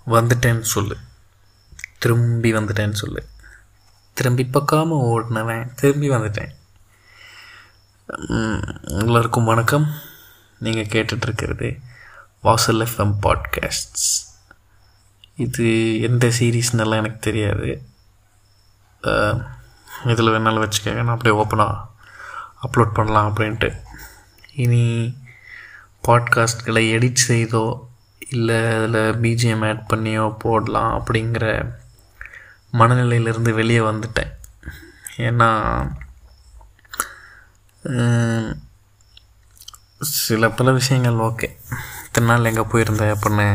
வந்துட்டேன்னு சொல்லு திரும்பி வந்துட்டேன்னு சொல்லு திரும்பி பார்க்காம ஓடினவன் திரும்பி வந்துட்டேன் உம், எல்லாருக்கும் வணக்கம் நீங்கள் கேட்டுட்ருக்கிறது வாசல் எஃப்எம் பாட்காஸ்ட்ஸ் இது எந்த சீரீஸ்னெல்லாம் எனக்கு தெரியாது இதில் வேணாலும் வச்சுக்கோங்க நான் அப்படியே ஓப்பனாக அப்லோட் பண்ணலாம் அப்படின்ட்டு இனி பாட்காஸ்ட்களை எடிட் செய்தோ இல்லை அதில் பிஜிஎம் ஆட் பண்ணியோ போடலாம் அப்படிங்கிற மனநிலையிலேருந்து வெளியே வந்துட்டேன் ஏன்னா உம், சில பல விஷயங்கள் ஓகே இத்தனை நாள் எங்கே போயிருந்த அப்படின்னு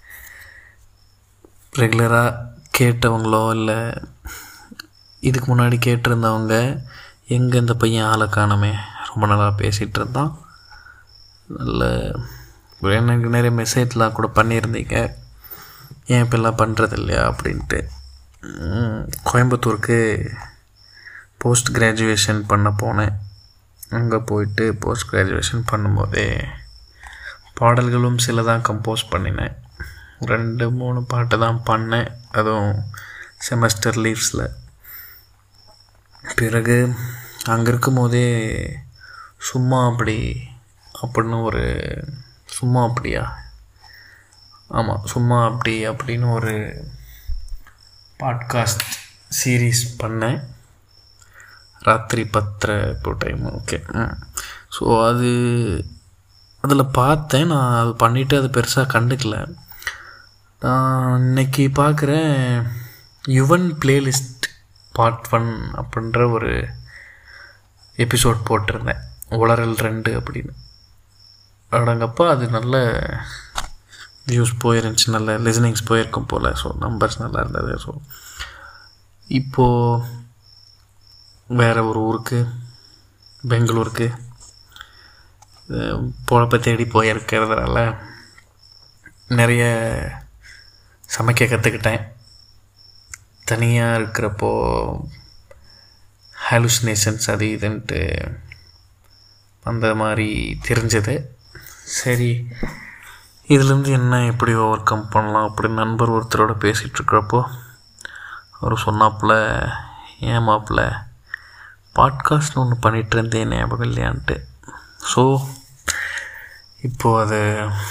ரெகுலராக கேட்டவங்களோ இல்லை இதுக்கு முன்னாடி கேட்டிருந்தவங்க எங்கே இந்த பையன் ஆளை காணோமே ரொம்ப நல்லா பேசிகிட்டு இருந்தான் நல்ல எனக்கு நிறைய மெசேஜ்லாம் கூட பண்ணியிருந்தீங்க ஏன் இப்பெல்லாம் பண்ணுறது இல்லையா அப்படின்ட்டு உம், கோயம்புத்தூருக்கு போஸ்ட் கிராஜுவேஷன் பண்ண போனேன் அங்கே போயிட்டு போஸ்ட் கிராஜுவேஷன் பண்ணும்போதே பாடல்களும் சில தான் கம்போஸ் பண்ணினேன் ரெண்டு மூணு பாட்டு தான் பண்ணேன் அதுவும் செமஸ்டர் லீவ்ஸில் பிறகு அங்கே இருக்கும்போதே சும்மா அப்படி அப்படின்னு ஒரு சும்மா அப்படியா ஆமாம் சும்மா அப்படி அப்படின்னு ஒரு பாட்காஸ்ட் சீரீஸ் பண்ணேன் ராத்திரி பத்தரை இப்போ டைம் ஓகே ஸோ அது அதில் பார்த்தேன் நான் அது பண்ணிவிட்டு அது பெருசாக கண்டுக்கல நான் இன்னைக்கு பார்க்குறேன் யுவன் பிளேலிஸ்ட் பார்ட் ஒன் அப்படின்ற ஒரு எபிசோட் போட்டிருந்தேன் உளறல் ரெண்டு அப்படின்னு அடங்கப்பா அது நல்ல வியூஸ் போயிருந்துச்சு நல்ல லிசனிங்ஸ் போயிருக்கும் போல் ஸோ நம்பர்ஸ் நல்லா இருந்தது ஸோ இப்போது வேறு ஒரு ஊருக்கு பெங்களூருக்கு அஹ், பொழப்பை தேடி போயிருக்கிறதுனால நிறைய சமைக்க கற்றுக்கிட்டேன் தனியாக இருக்கிறப்போ ஹாலுசினேஷன்ஸ் அது இதுன்ட்டு அந்த மாதிரி தெரிஞ்சது சரி இதுலேருந்து என்ன எப்படி ஓவர் கம் பண்ணலாம் அப்படின்னு நண்பர் ஒருத்தரோட பேசிகிட்டு இருக்கிறப்போ அவர் சொன்னாப்புல ஏன் மாப்பிள்ள பாட்காஸ்ட்னு ஒன்று பண்ணிகிட்டு இருந்தேன் ஞாபகம் இல்லையான்ட்டு ஸோ இப்போது அது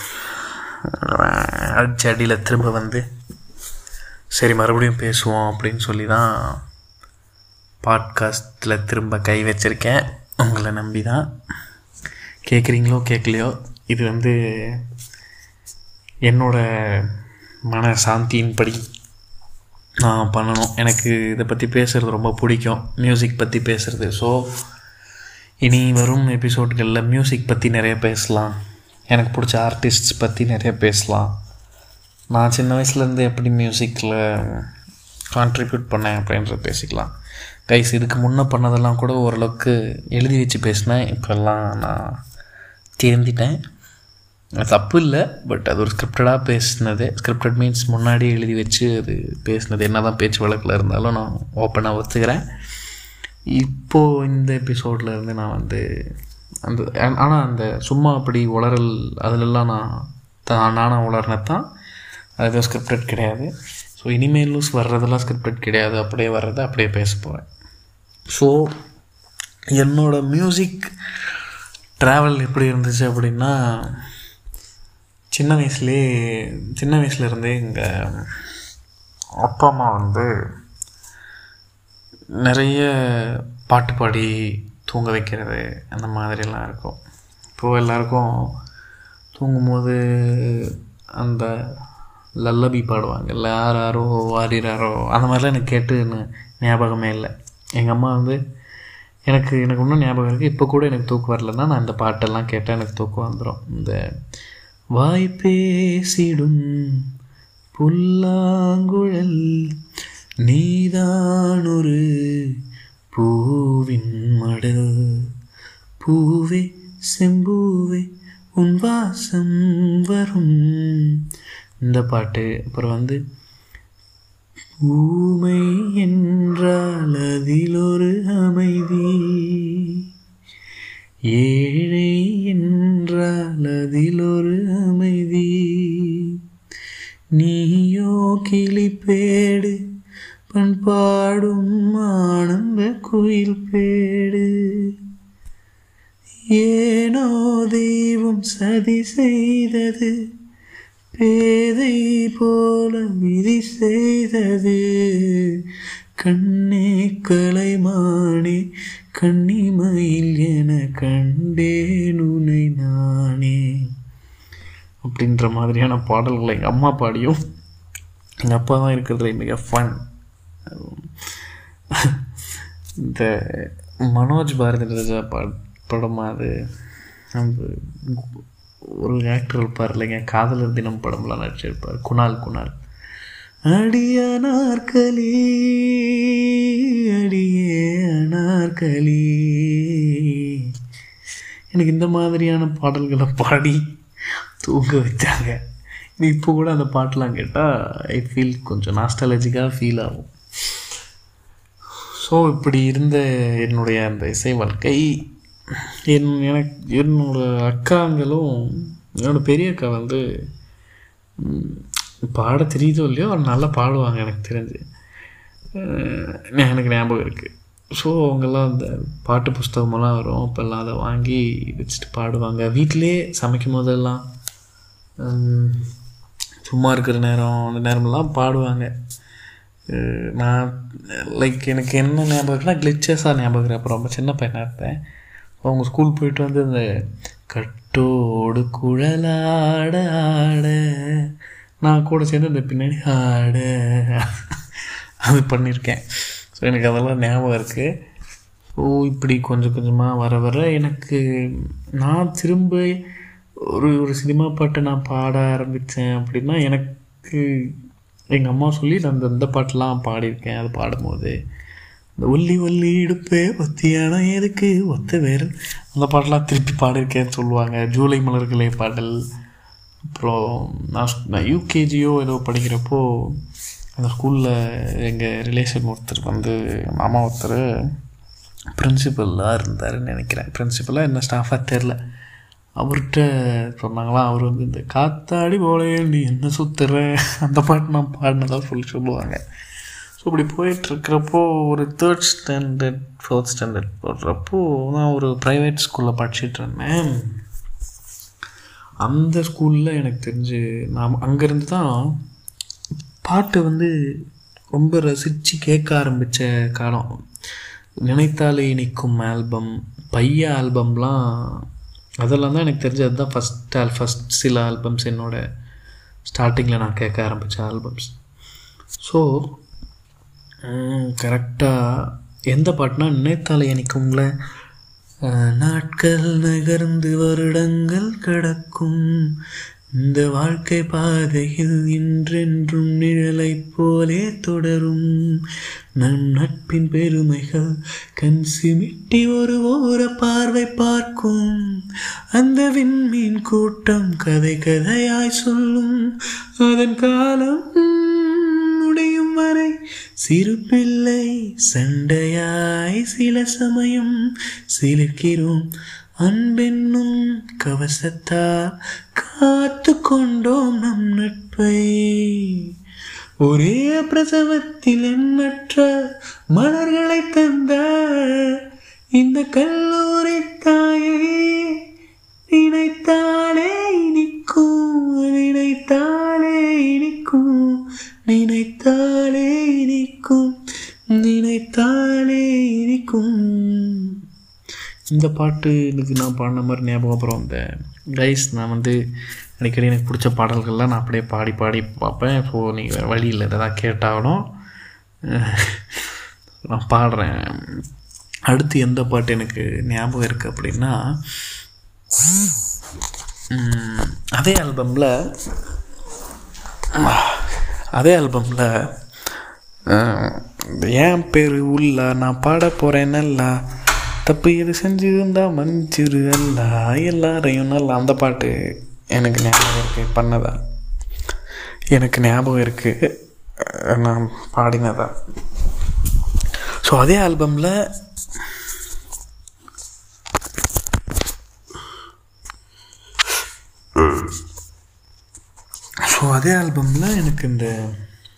அடிச்ச அடியில் திரும்ப வந்து சரி மறுபடியும் பேசுவோம் அப்படின்னு சொல்லி தான் பாட்காஸ்ட்டில் திரும்ப கை வச்சிருக்கேன் உங்களை நம்பி தான் கேட்குறீங்களோ கேட்கலையோ இது வந்து என்னோட மன சாந்தியின்படி நான் பண்ணணும் எனக்கு இதை பற்றி பேசுகிறது ரொம்ப பிடிக்கும் மியூசிக் பற்றி பேசுகிறது ஸோ இனி வரும் எபிசோட்களில் மியூசிக் பற்றி நிறைய பேசலாம் எனக்கு பிடிச்ச ஆர்டிஸ்ட்ஸ் பற்றி நிறைய பேசலாம் நான் சின்ன வயசுலேருந்து எப்படி மியூசிக்கில் கான்ட்ரிபியூட் பண்ணேன் அப்படின்றத பேசிக்கலாம் கைஸ் இதுக்கு முன்னே பண்ணதெல்லாம் கூட ஓரளவுக்கு எழுதி வச்சு பேசினேன் இப்போல்லாம் நான் திருந்திட்டேன் அது தப்பு இல்லை பட் அது ஒரு ஸ்கிரிப்டடாக பேசினது ஸ்கிரிப்டட் மீன்ஸ் முன்னாடி எழுதி வச்சு அது பேசினது என்ன தான் பேச்சு வழக்கில் இருந்தாலும் நான் ஓப்பனாக ஒத்துக்கிறேன் இப்போது இந்த எபிசோடில் இருந்து நான் வந்து அந்த ஆனால் அந்த சும்மா அப்படி உளறல் அதிலெல்லாம் நான் தான் நானாக உளறினது தான் அது எதுவும் ஸ்கிரிப்டட் கிடையாது ஸோ இனிமேலும் வர்றதெல்லாம் ஸ்கிரிப்டட் கிடையாது அப்படியே வர்றதை அப்படியே பேச போகிறேன் ஸோ என்னோடய மியூசிக் ட்ராவல் எப்படி இருந்துச்சு அப்படின்னா சின்ன வயசுலேயே சின்ன வயசுலேருந்தே எங்கள் அப்பா அம்மா வந்து நிறைய பாட்டு பாடி தூங்க வைக்கிறது அந்த மாதிரிலாம் இருக்கும் இப்போது எல்லாருக்கும் தூங்கும்போது அந்த லல்லபி பாடுவாங்கல்ல ஆறாரோ வாரிராரோ அந்த மாதிரிலாம் எனக்கு கேட்டு ந- ஞாபகமே இல்லை எங்கள் அம்மா வந்து எனக்கு எனக்கு இன்னும் ஞாபகம் இருக்குது இப்போ கூட எனக்கு தூக்கம் வரலன்னா நான் இந்த பாட்டெல்லாம் கேட்டால் எனக்கு தூக்கம் வந்துடும் இந்த வாய் பேசிடும் புல்லாங்குழல் நீதான் ஒரு பூவின் மடல் பூவே செம்பூவே உன் வாசம் வரும் இந்த பாட்டு அப்புறம் வந்து ஊமை என்றால் அதில் ஒரு அமைதி ஏழை என்றால் அதில் ஒரு அமைதி நீயோ கிளிப்பேடு பண்பாடும் ஆனந்த குயில் பேடு ஏனோ தெய்வம் சதி செய்தது பேதை போல விதி செய்தது கண்ணே கலைமானே கண்ணிமையில் என கண்டேன் உனை நானே அப்படின்ற மாதிரியான பாடல்களை எங்கள் அம்மா பாடியும் எங்கள் அப்பா தான் இருக்கிறதுல மிக ஃபன் இந்த மனோஜ் பாரதி ராஜா பா படமா அது அந்த ஒரு ஆக்டர் இருப்பார் இல்லைங்க காதலர் தினம் படம்லாம் நடிச்சிருப்பார் குணால் குணால் அடிய நாற்களி அடியே அனார்களி எனக்கு இந்த மாதிரியான பாடல்களை பாடி தூங்க வச்சாங்க இப்போ கூட அந்த பாட்டெலாம் கேட்டால் ஐ ஃபீல் கொஞ்சம் நாஸ்டாலஜிக்காக ஃபீல் ஆகும் ஸோ இப்படி இருந்த என்னுடைய அந்த இசை வாழ்க்கை என் எனக்கு என்னோட அக்காங்களும் என்னோட பெரிய அக்கா வந்து பாட தெரியுதோ இல்லையோ அவர் நல்லா பாடுவாங்க எனக்கு தெரிஞ்சு எனக்கு ஞாபகம் இருக்குது ஸோ அவங்கெல்லாம் அந்த பாட்டு புஸ்தகமெல்லாம் வரும் அப்போல்லாம் அதை வாங்கி வச்சுட்டு பாடுவாங்க வீட்டிலே சமைக்கும் போதெல்லாம் சும்மா இருக்கிற நேரம் அந்த நேரமெல்லாம் பாடுவாங்க நான் லைக் எனக்கு என்ன ஞாபகம் இருக்குன்னா கிளிச்சஸாக ஞாபகம் இருக்கு அப்புறம் ரொம்ப சின்ன பையனாக இருப்பேன் அவங்க ஸ்கூல் போயிட்டு வந்து இந்த கட்டோடு குழலாட ஆட நான் கூட சேர்ந்து இந்த பின்னாடி ஆட அது பண்ணியிருக்கேன் ஸோ எனக்கு அதெல்லாம் ஞாபகம் இருக்குது ஸோ இப்படி கொஞ்சம் கொஞ்சமாக வர வர எனக்கு நான் திரும்ப ஒரு ஒரு சினிமா பாட்டை நான் பாட ஆரம்பித்தேன் அப்படின்னா எனக்கு எங்கள் அம்மா சொல்லி நான் அந்த இந்த பாட்டெலாம் பாடியிருக்கேன் அது பாடும்போது இந்த ஒல்லி ஒல்லி இடுப்பே ஒத்தியான எதுக்கு ஒத்த வேறு அந்த பாட்டெலாம் திருப்பி பாடியிருக்கேன்னு சொல்லுவாங்க ஜூலை மலர்களே பாடல் அப்புறம் நான் நான் யூகேஜியோ ஏதோ படிக்கிறப்போ அந்த ஸ்கூலில் எங்கள் ரிலேஷன் ஒருத்தர் வந்து மாமா ஒருத்தர் பிரின்சிபலாக இருந்தாருன்னு நினைக்கிறேன் பிரின்சிபலாக என்ன ஸ்டாஃபாக தெரில அவர்கிட்ட சொன்னாங்களாம் அவர் வந்து இந்த காத்தாடி போலே நீ என்ன சுத்துற அந்த பாட்டு நான் பாடினதாக சொல்லி சொல்லுவாங்க ஸோ இப்படி போயிட்டுருக்கிறப்போ ஒரு தேர்ட் ஸ்டாண்டர்ட் ஃபோர்த் ஸ்டாண்டர்ட் போடுறப்போ நான் ஒரு ப்ரைவேட் ஸ்கூலில் படிச்சுட்டு இருந்தேன் அந்த ஸ்கூலில் எனக்கு தெரிஞ்சு நான் அங்கேருந்து தான் பாட்டு வந்து ரொம்ப ரசித்து கேட்க ஆரம்பித்த காலம் நினைத்தாலே இனிக்கும் ஆல்பம் பைய ஆல்பம்லாம் அதெல்லாம் தான் எனக்கு தெரிஞ்சு அதுதான் ஃபஸ்ட் ஆல் ஃபஸ்ட் சில ஆல்பம்ஸ் என்னோடய ஸ்டார்டிங்கில் நான் கேட்க ஆரம்பித்த ஆல்பம்ஸ் ஸோ கரெக்டாக எந்த பாட்டுனா நினைத்தாலே இனிக்கும்ல நாட்கள் நகர்ந்து வருடங்கள் கடக்கும் இந்த வாழ்க்கை பாதையில் இன்றென்றும் நிழலைப் போலே தொடரும் நம் நட்பின் பெருமைகள் கண் சிமிட்டி ஒரு ஓர பார்வை பார்க்கும் அந்த விண்மீன் கூட்டம் கதை கதையாய் சொல்லும் அதன் காலம் முடியும் வரை சிறு பிள்ளை சண்டையாய் சில சமயம் சிலிர்க்கிறோம் அன்பென்னும் கவசத்தா காத்து கொண்டோம் நம் நட்பை ஒரே பிரசவத்தில் எண்ணற்ற மலர்களை தந்த இந்த கல்லூரி தாயை நினைத்தாலே இனிக்கும் நினைத்தாலே இனிக்கும் நினைத்தாலே இனிக்கும் நினைத்தாலே இனிக்கும் இந்த பாட்டு எனக்கு நான் பாடின மாதிரி ஞாபகம் அப்புறம் இந்த கைஸ் நான் வந்து அடிக்கடி எனக்கு பிடிச்ச பாடல்கள்லாம் நான் அப்படியே பாடி பாடி பார்ப்பேன் ஸோ நீங்கள் வேறு வழி இல்லை எதாவது கேட்டாலும் நான் பாடுறேன் அடுத்து எந்த பாட்டு எனக்கு ஞாபகம் இருக்குது அப்படின்னா அதே ஆல்பமில் அதே ஆல்பமில் என் பேர் உள்ள நான் பாட போகிறேன் நல்லா தப்பு எது செஞ்சிருந்தா மன்னிச்சிரு அல்ல எல்லாரையும் நல்லா அந்த பாட்டு எனக்கு ஞாபகம் இருக்குது பண்ணதா எனக்கு ஞாபகம் இருக்குது நான் பாடினதா ஸோ அதே ஆல்பமில் ஸோ அதே ஆல்பமில் எனக்கு இந்த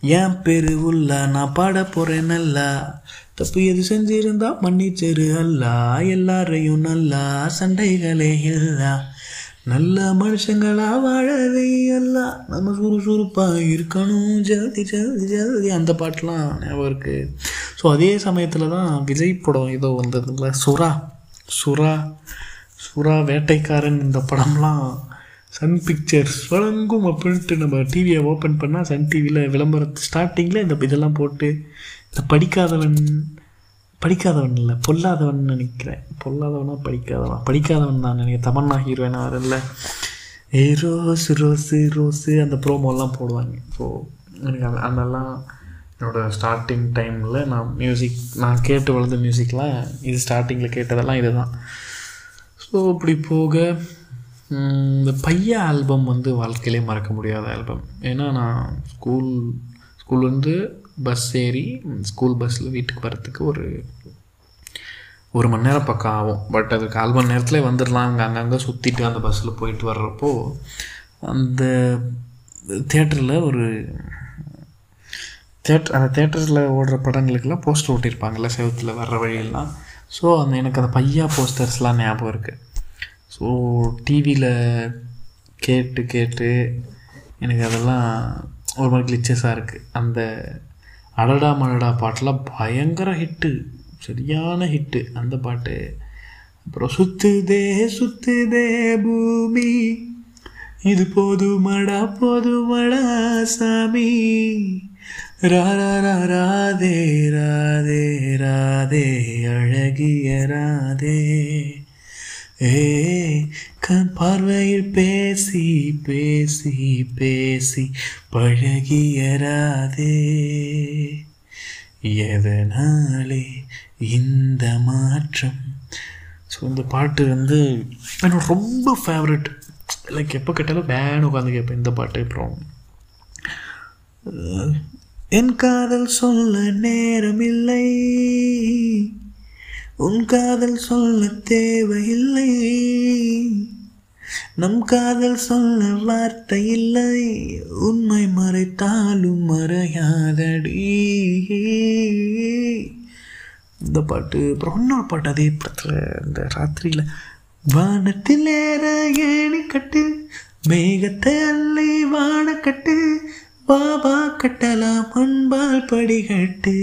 என் பேரு உள்ள நான் பாட போகிறேன் நல்லா தப்பு எது செஞ்சிருந்தா மன்னிச்சிரு அல்லா எல்லாரையும் நல்லா சண்டைகளே இல்லா நல்ல மனுஷங்களா வாழவே எல்லாம் நம்ம சுறுசுறுப்பாக இருக்கணும் ஜல்தி ஜல்தி ஜல்தி அந்த பாட்டெலாம் ஞாபகம் இருக்குது ஸோ அதே சமயத்தில் தான் விஜய் படம் ஏதோ வந்ததுல சுறா சுறா சுறா வேட்டைக்காரன் இந்த படம்லாம் சன் பிக்சர்ஸ் வழங்கும் அப்படின்ட்டு நம்ம டிவியை ஓப்பன் பண்ணால் சன் டிவியில் விளம்பரத்து ஸ்டார்டிங்கில் இந்த இதெல்லாம் போட்டு இந்த படிக்காதவன் படிக்காதவன் இல்லை பொல்லாதவன் நினைக்கிறேன் பொல்லாதவனா படிக்காதவன் படிக்காதவன் தான் நினைக்கிறேன் தமன்னா ஹீரோயினா வரல ஏ ரோஸு ரோஸு ரோஸு அந்த ப்ரோமோலாம் போடுவாங்க ஸோ எனக்கு அந்த அதெல்லாம் என்னோடய ஸ்டார்டிங் டைமில் நான் மியூசிக் நான் கேட்டு வளர்ந்த மியூசிக்லாம் இது ஸ்டார்டிங்கில் கேட்டதெல்லாம் இது தான் ஸோ இப்படி போக இந்த பையா ஆல்பம் வந்து வாழ்க்கையிலே மறக்க முடியாத ஆல்பம் ஏன்னா நான் ஸ்கூல் ஸ்கூல் வந்து பஸ் ஏறி ஸ்கூல் பஸ்ஸில் வீட்டுக்கு வரத்துக்கு ஒரு ஒரு மணி நேரம் பக்கம் ஆகும் பட் அது கால் மணி நேரத்தில் வந்துடலாம் அங்கே அங்கங்கே சுற்றிட்டு அந்த பஸ்ஸில் போயிட்டு வர்றப்போ அந்த தேட்டரில் ஒரு தேட்டர் அந்த தேட்டரில் ஓடுற படங்களுக்கெல்லாம் போஸ்டர் ஓட்டியிருப்பாங்கள்ல செவத்தில் வர்ற வழியெல்லாம் ஸோ அந்த எனக்கு அந்த பையா போஸ்டர்ஸ்லாம் ஞாபகம் இருக்குது ஸோ டிவியில் கேட்டு கேட்டு எனக்கு அதெல்லாம் ஒரு மாதிரி கிளிச்சஸாக இருக்குது அந்த அடடா மழடா பாட்டெலாம் பயங்கர ஹிட்டு சரியான ஹிட்டு அந்த பாட்டு அப்புறம் சுத்துதே சுத்துதே பூமி இது போதுமடா போதுமடா சாமி ராரா ராதே ராதே ராதே அழகிய ராதே ஏ கண் பார்வையில் பேசி பேசி பேசி பழகியராதே எதனாலே இந்த மாற்றம் ஸோ இந்த பாட்டு வந்து என்னோட ரொம்ப ஃபேவரட் லைக் எப்போ கேட்டாலும் வேணும் உட்காந்து கேட்பேன் இந்த பாட்டு அப்புறம் என் காதல் சொல்ல நேரமில்லை உன் காதல் சொல்ல தேவையில்லை நம் காதல் சொல்ல வார்த்தை இல்லை உண்மை மறைத்தாலும் மறையாதடி இந்த பாட்டு அப்புறம் இன்னொரு பாட்டு அதே படத்தில் இந்த ராத்திரியில் வானத்தில் ஏற ஏணி கட்டு மேகத்தை அள்ளி வானக்கட்டு பாபா கட்டலாம் அன்பால் படிகட்டு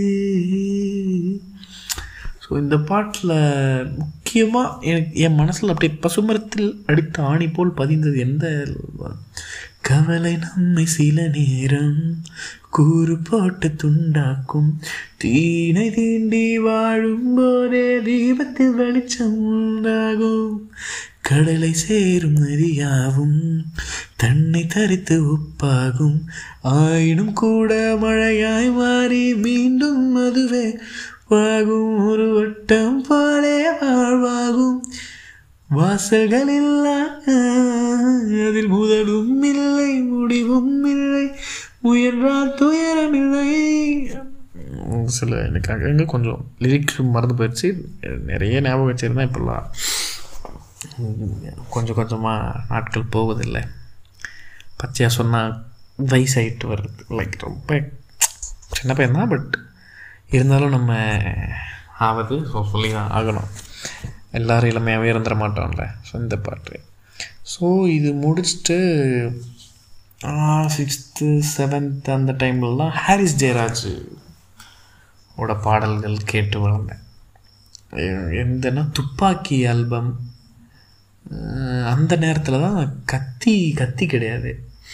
ஸோ இந்த பாட்டில் முக்கியமாக எனக்கு என் மனசில் அப்படியே பசுமரத்தில் அடித்த ஆணி போல் பதிந்தது எந்த கவலை நம்மை சில நேரம் கூறு போட்டு துண்டாக்கும் தீனை தீண்டி வாழும் போதே தீபத்தில் வெளிச்சம் உண்டாகும் கடலை சேரும் நதியாவும் தன்னை தரித்து உப்பாகும் ஆயினும் கூட மழையாய் மாறி மீண்டும் அதுவே வாகும் ஒரு வட்டம் போலே வாழ்வாகும் வாசல்கள் இல்லா அதில் முதலும் இல்லை முடிவும் இல்லை முயன்றால் துயரம் இல்லை சில எனக்கு அங்கங்கே கொஞ்சம் லிரிக்ஸ் மறந்து போயிடுச்சு நிறைய ஞாபகம் வச்சுருந்தேன் இப்போல்லாம் கொஞ்சம் கொஞ்சமாக நாட்கள் போவதில்லை பச்சையாக சொன்னால் வயசாயிட்டு வருது லைக் ரொம்ப சின்ன பையன் தான் பட் இருந்தாலும் நம்ம ஆவது ஸோ சொல்லி தான் ஆகணும் எல்லோரும் இளமையாகவே இருந்துட மாட்டோம்ல ஸோ இந்த பாட்டு ஸோ இது முடிச்சுட்டு சிக்ஸ்த்து செவன்த் அந்த டைம்லலாம் ஹாரிஸ் ஜெயராஜ் ஓட பாடல்கள் கேட்டு வளர்ந்தேன் எந்தனா துப்பாக்கி ஆல்பம் அந்த நேரத்தில் தான் கத்தி கத்தி கிடையாது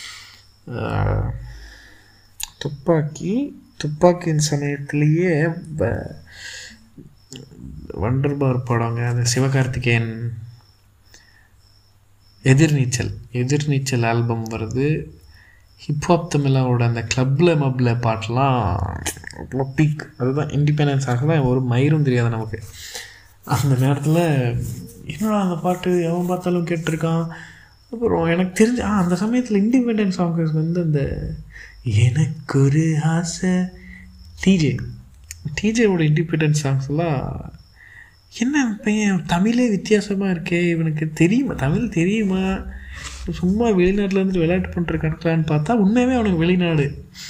துப்பாக்கி துப்பாக்கியின் சமயத்திலேயே வண்டர் பார் படங்க அந்த சிவகார்த்திகேயன் எதிர்நீச்சல் எதிர்நீச்சல் ஆல்பம் வருது ஹிப்ஹாப் தமிழாவோட அந்த கிளப்பில் மப்பில் பாட்டெலாம் அவ்வளோ பீக் அதுதான் இண்டிபெண்டன்ஸ் ஆக தான் ஒரு மயிரும் தெரியாது நமக்கு அந்த நேரத்தில் என்னடா அந்த பாட்டு எவன் பார்த்தாலும் கேட்டிருக்கான் அப்புறம் எனக்கு தெரிஞ்ச ஆ அந்த சமயத்தில் இண்டிபெண்டன்ஸ் சாங்ஸ் வந்து அந்த எனக்கு ஒரு ஆசை டிஜே டிஜேவோட இண்டிபெண்டன்ஸ் சாங்ஸ்லாம் என்ன பையன் தமிழே வித்தியாசமாக இருக்கே இவனுக்கு தெரியுமா தமிழ் தெரியுமா சும்மா வெளிநாட்டில் வந்துட்டு விளையாட்டு பண்ணிட்டு கிடக்கலான்னு பார்த்தா உண்மையாகவே அவனுக்கு வெளிநாடு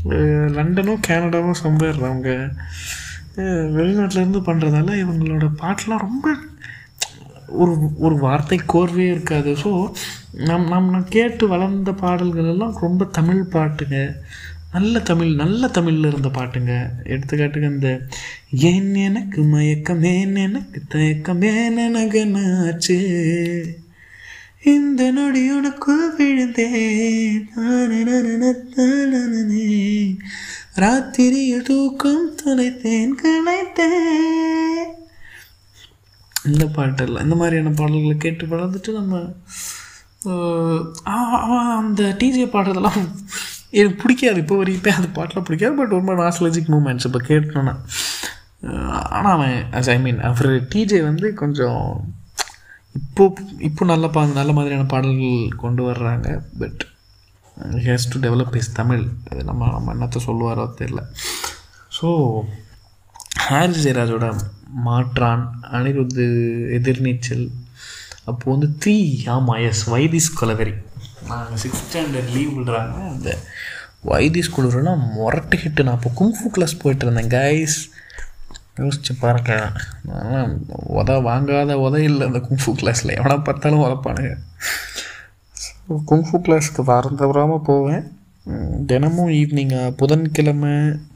அஹ் லண்டனோ கனடாவோ சம்பேர் அவங்க அஹ் வெளிநாட்டிலேருந்து பண்ணுறதால இவங்களோட பாட்டெலாம் ரொம்ப ஒரு ஒரு வார்த்தை கோர்வையே இருக்காது ஸோ நம் நம்ம கேட்டு வளர்ந்த பாடல்கள் எல்லாம் ரொம்ப தமிழ் பாட்டுங்க நல்ல தமிழ் நல்ல தமிழில் இருந்த பாட்டுங்க எடுத்துக்காட்டுக்கு அந்த ஏன் எனக்கு மயக்கம் ஏன் எனக்கு தயக்கம் ஏன் எனக்கு நாச்சு இந்த நொடி உனக்குள் விழுந்தேன் தானனனன தானனனே. ராத்திரியில் தூக்கம் தொலைத்தேன் கலைத்தேன் இந்த பாட்டெல்லாம் இந்த மாதிரியான பாடல்களை கேட்டு வளர்ந்துட்டு நம்ம ஆஹ், ஆ- ஆ- அந்த டிஜே பாடுறதெல்லாம் எனக்கு பிடிக்காது இப்போ வரைக்கும் அந்த பாட்டெலாம் பிடிக்காது பட் ரொம்ப நாஸ்லஜிக் மூமெண்ட்ஸ் இப்போ கேட்டோன்னா ஆனால் அவன் ஐ மீன் அவர் டிஜே வந்து கொஞ்சம் இப்போ இப்போ நல்ல பா நல்ல மாதிரியான பாடல்கள் கொண்டு வர்றாங்க but has to develop is Tamil அது நம்ம நம்ம என்னத்தை சொல்லுவாரோ தெரியல ஸோ ஹாரிஸ் ஜெயராஜோட மாற்றான் அனிருத்து எதிர்நீச்சல் அப்போது வந்து த்ரீ ஆமாம் எஸ் வைதிஸ் கொலவெறி நாங்கள் சிக்ஸ்த் ஸ்டாண்டர்ட் லீவ் விடுறாங்க அந்த வைதிஸ் குழுவெல்லாம் முரட்டு ஹிட்டு நான் அப்போ குங்ஃபு கிளாஸ் போயிட்டு இருந்தேன் கைஸ் யோசிச்சு பாருங்க நான் உத வாங்காத உத இல்லை அந்த குங்ஃபு கிளாஸில் எவனை பார்த்தாலும் உதப்பானுங்க ஸோ குங்ஃபு கிளாஸ்க்கு வாரம் தவறாமல் போவேன் உம், தினமும் ஈவினிங் புதன்கிழமை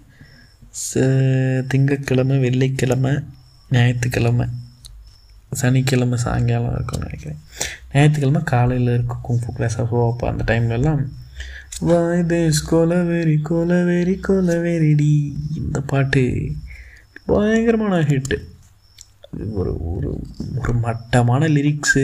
ச- திங்கட்கிழமை வெள்ளிக்கிழமை ஞாயிற்றுக்கிழமை சனிக்கிழமை சாயங்காலம் இருக்கும்னு நினைக்கிறேன் ஞாயிற்றுக்கிழமை காலையில் இருக்கும் குங்ஃபு கிளாஸ் ஸோ அப்போ அந்த டைம்லலாம் வாய் தேஸ் கொலவெறி கொலவெறி கொலவெறிடி இந்த பாட்டு பயங்கரமான ஹிட்டு ஒரு ஒரு ஒரு மட்டமான லிரிக்ஸு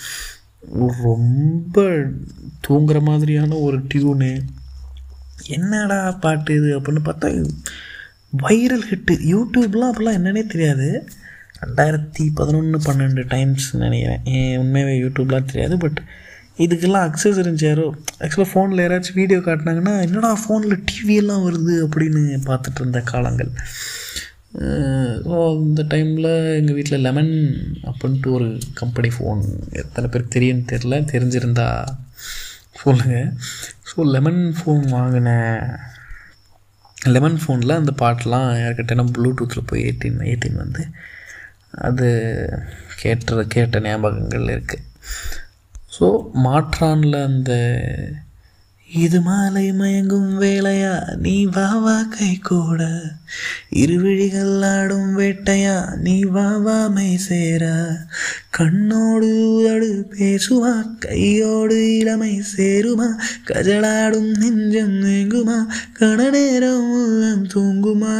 ரொம்ப தூங்குற மாதிரியான ஒரு டியூனு என்னடா பாட்டு இது அப்படின்னு பார்த்தா வைரல் ஹிட்டு யூடியூப்லாம் அப்போல்லாம் என்னன்னே தெரியாது ரெண்டாயிரத்தி பதினொன்று பன்னெண்டு டைம்ஸ் நினைக்கிறேன் ஏன் உண்மையாகவே யூடியூப்லாம் தெரியாது பட் இதுக்கெல்லாம் அக்சஸ் இருந்துச்சு யாரோ ஆக்சுவலாக ஃபோனில் யாராச்சும் வீடியோ காட்டினாங்கன்னா என்னடா ஃபோனில் டிவியெல்லாம் வருது அப்படின்னு பார்த்துட்டு இருந்த காலங்கள் ஸோ இந்த டைமில் எங்கள் வீட்டில் லெமன் அப்படின்ட்டு ஒரு கம்பெனி ஃபோன் எத்தனை பேருக்கு தெரியும்னு தெரில தெரிஞ்சிருந்தா சொல்லுங்கள் ஸோ லெமன் ஃபோன் வாங்கினேன் லெமன் ஃபோனில் அந்த பாட்டெலாம் யார்கிட்டனா ப்ளூடூத்தில் போய் ஏற்றின் ஏற்றின் வந்து அது கேட்ட கேட்ட ஞாபகங்கள் இருக்குது ஸோ மாற்றானில் அந்த இது மாலை மயங்கும் வேளையா நீ வா வா கை கூட இருவிழிகள் ஆடும் வேட்டையா நீ வா வா மை சேரா கண்ணோடு உதடு பேசுமா கையோடு இளமை சேருமா கஜலாடும் நெஞ்சம் நீங்குமா கண நேரம் உள்ளம் தூங்குமா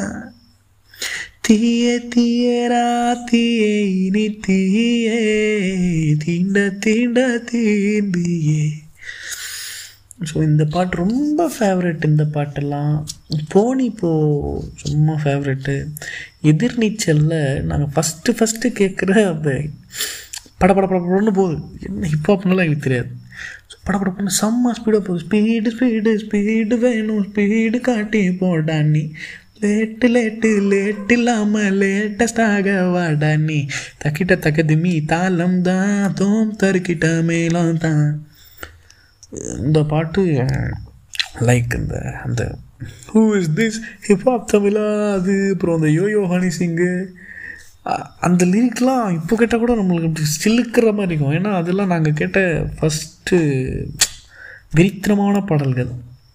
தீய தீயரா தீயே இனி தீயே தீண்ட தீண்ட தீண்டியே ஸோ இந்த பாட்டு ரொம்ப ஃபேவரெட் இந்த பாட்டெல்லாம் போனி இப்போ சும்மா ஃபேவரெட்டு எதிர்நீச்சலில் நாங்கள் ஃபஸ்ட்டு ஃபஸ்ட்டு கேட்குற அந்த பட பட பட படன்னு போகுது என்ன ஹிப்ஹாப்னால எங்களுக்கு தெரியாது ஸோ பட பட பண்ண செம்ம ஸ்பீடாக போகுது ஸ்பீடு ஸ்பீடு ஸ்பீடு வேணும் ஸ்பீடு காட்டி போடா நீ லேட்டு லேட்டு லேட் இல்லாமல் லேட்டஸ்டாக வாடா நீ தக்கிட்ட தக்கது மீ தாளம் தான் தோம் தருக்கிட்ட மேலம் தான் இந்த பாட்டு லைக் இந்த அந்த ஹூ இஸ் திஸ் ஹிப்ஹாப் தமிழா அது அப்புறம் அந்த யோயோ ஹனி சிங்கு அ- அந்த லிரிக்லாம் இப்போ கேட்டால் கூட நம்மளுக்கு அப்படி சிலுக்கிற மாதிரி இருக்கும் ஏன்னா அதெல்லாம் நாங்கள் கேட்ட ஃபஸ்ட்டு விரித்திரமான பாடல்கள்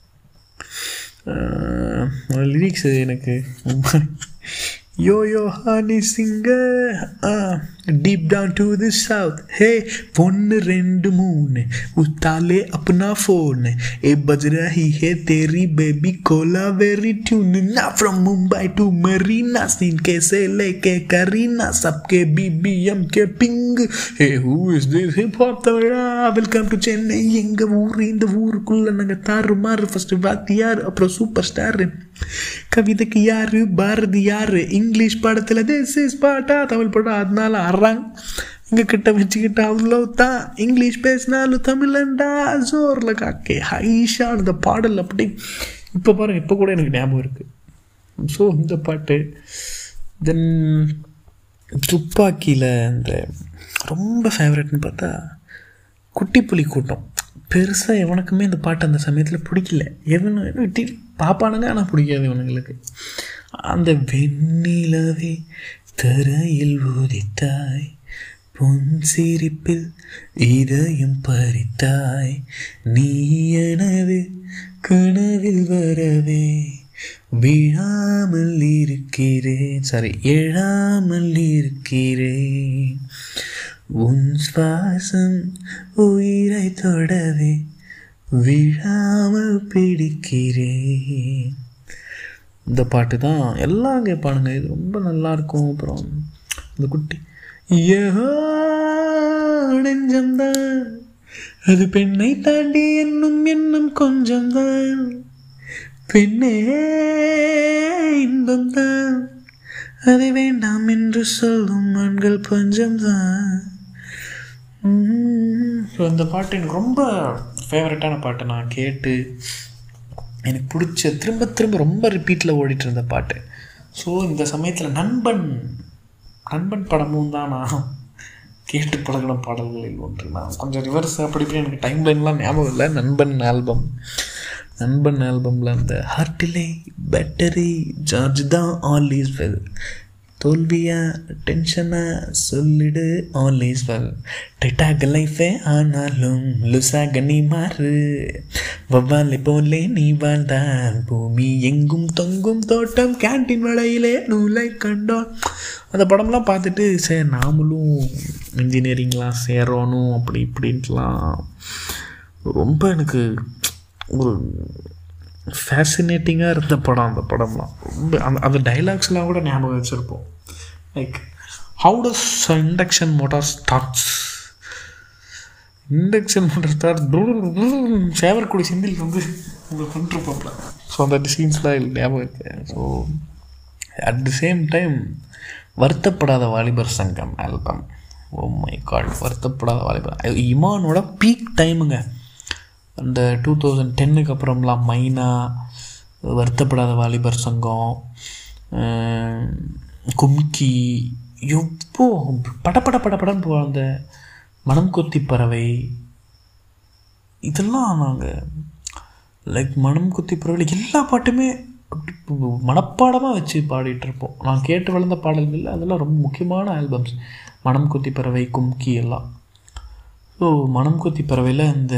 லிரிக்ஸ் எனக்கு yo yo honey singer deep down to the south hey ஒன்று ரெண்டு மூணு உத்தாலே अपना फोन ए बज रही है तेरी बेबी कोला वेरी ट्यून ना from Mumbai to Marina scene कैसे लेके करीना सबके बीबीएम के ping hey who is this hip hop Tamizha welcome to Chennai எங்க ஊர் இந்த ஊருக்குள்ள நாங்க தாறு மாறு ஃபர்ஸ்ட் வாத்தியார் அப்புறம் சூப்பர் ஸ்டார் கவிதைக்கு யாரு பாரதி யாரு இங்கிலீஷ் படத்துல திஸ் இஸ் பாட்டா தமிழ் படம் அதனால அறாங் எங்க கிட்ட வச்சுக்கிட்ட அவ்வளோ தான் இங்கிலீஷ் பேசினாலும் தமிழண்டா ஜோரில் காக்கே ஹைஷா அந்த பாடல் அப்படி இப்போ பாருங்க இப்போ கூட எனக்கு ஞாபகம் இருக்குது ஸோ இந்த பாட்டு தென் துப்பாக்கியில் இந்த ரொம்ப ஃபேவரட்னு பார்த்தா குட்டி புலி கூட்டம் பெருசாக எவனுக்குமே இந்த பாட்டு அந்த சமயத்தில் பிடிக்கல எவனு விட்டு பாப்பானுங்க ஆனால் பிடிக்காது இவனுங்களுக்கு அந்த வெண்ணிலவே தரையில் உதித்தாய் பொன் சிரிப்பில் இதயம் பறித்தாய் நீ எனது கனவில் வரவே விழாமல் இருக்கிறேன் சாரி எழாமல் இருக்கிறேன் உன் சுவாசம் உயிரை தொடவே விழாமல் பிடிக்கிறேன் இந்த பாட்டு தான் எல்லாம் கேட்பானுங்க இது ரொம்ப நல்லா இருக்கும் அப்புறம் இந்த குட்டி ஏஹோ நெஞ்சம்தான் அது பெண்ணை தாண்டி என்னும் என்னும் கொஞ்சம்தான் பெண்ணே இன்பம்தான் அதை வேண்டாம் என்று சொல்லும் ஆண்கள் பஞ்சம்தான் ஸோ இந்த பாட்டு எனக்கு ரொம்ப ஃபேவரட்டான பாட்டு நான் கேட்டு எனக்கு பிடிச்ச திரும்ப திரும்ப ரொம்ப ரிப்பீட்டில் ஓடிட்டு இருந்த பாட்டு ஸோ இந்த சமயத்தில் நண்பன் நண்பன் படமும் தான் நான் கேட்டு பழகின பாடல்களில் ஒன்று நான் கொஞ்சம் ரிவர்ஸ் அப்படி இப்படி எனக்கு டைம் லைன்லாம் ஞாபகம் இல்லை நண்பன் ஆல்பம் நண்பன் ஆல்பமில் அந்த ஹார்ட்டிலே பேட்டரி சார்ஜ் தான் ஆல் இஸ் வெல் தோல்வியா டென்ஷனா சொல்லிடு ஆல் இஸ் வெல் டைட்டாக லைஃபே ஆனாலும் லுசாக நீ மாறு வவ்வாலை போலே நீ வாழ்ந்தால் பூமி எங்கும் தொங்கும் தோட்டம் கேன்டீன் வளையிலே நூலை கண்டோம் அந்த படம்லாம் பார்த்துட்டு சரி நாமளும் இன்ஜினியரிங்லாம் சேரணும் அப்படி இப்படின்ட்டுலாம் ரொம்ப எனக்கு ஒரு ஃபேசினேட்டிங்காக இருந்த படம் அந்த படம்லாம் ரொம்ப அந்த அந்த டைலாக்ஸ்லாம் கூட ஞாபகம் வச்சுருப்போம் like how does induction motor starts induction motor start சேவர்குடி சிந்தில் வந்து உங்களுக்கு பண்ணிருப்போம்ல ஸோ அந்த சீன்ஸ்லாம் ஞாபகம் இருக்கு so at the same time Varuthapadatha Valibar சங்கம் ஆல்பம் ஓ மை காட் வருத்தப்படாத வாலிபர் இமானோட பீக் டைமுங்க அந்த டூ தௌசண்ட் டென்னுக்கு அப்புறம்லாம் மைனா வருத்தப்படாத வாலிபர் சங்கம் கும்கி எவ்வளோ படப்பட படப்படன்னு போ அந்த மனம் கொத்தி பறவை இதெல்லாம் நாங்கள் லைக் மனம் கொத்தி பறவை எல்லா பாட்டுமே மனப்பாடமாக வச்சு பாடிட்டுருப்போம் நான் கேட்டு வளர்ந்த பாடல்கள் அதெல்லாம் ரொம்ப முக்கியமான ஆல்பம்ஸ் மனம் கொத்தி பறவை கும்கி எல்லாம் ஸோ மனம் கொத்தி பறவையில் இந்த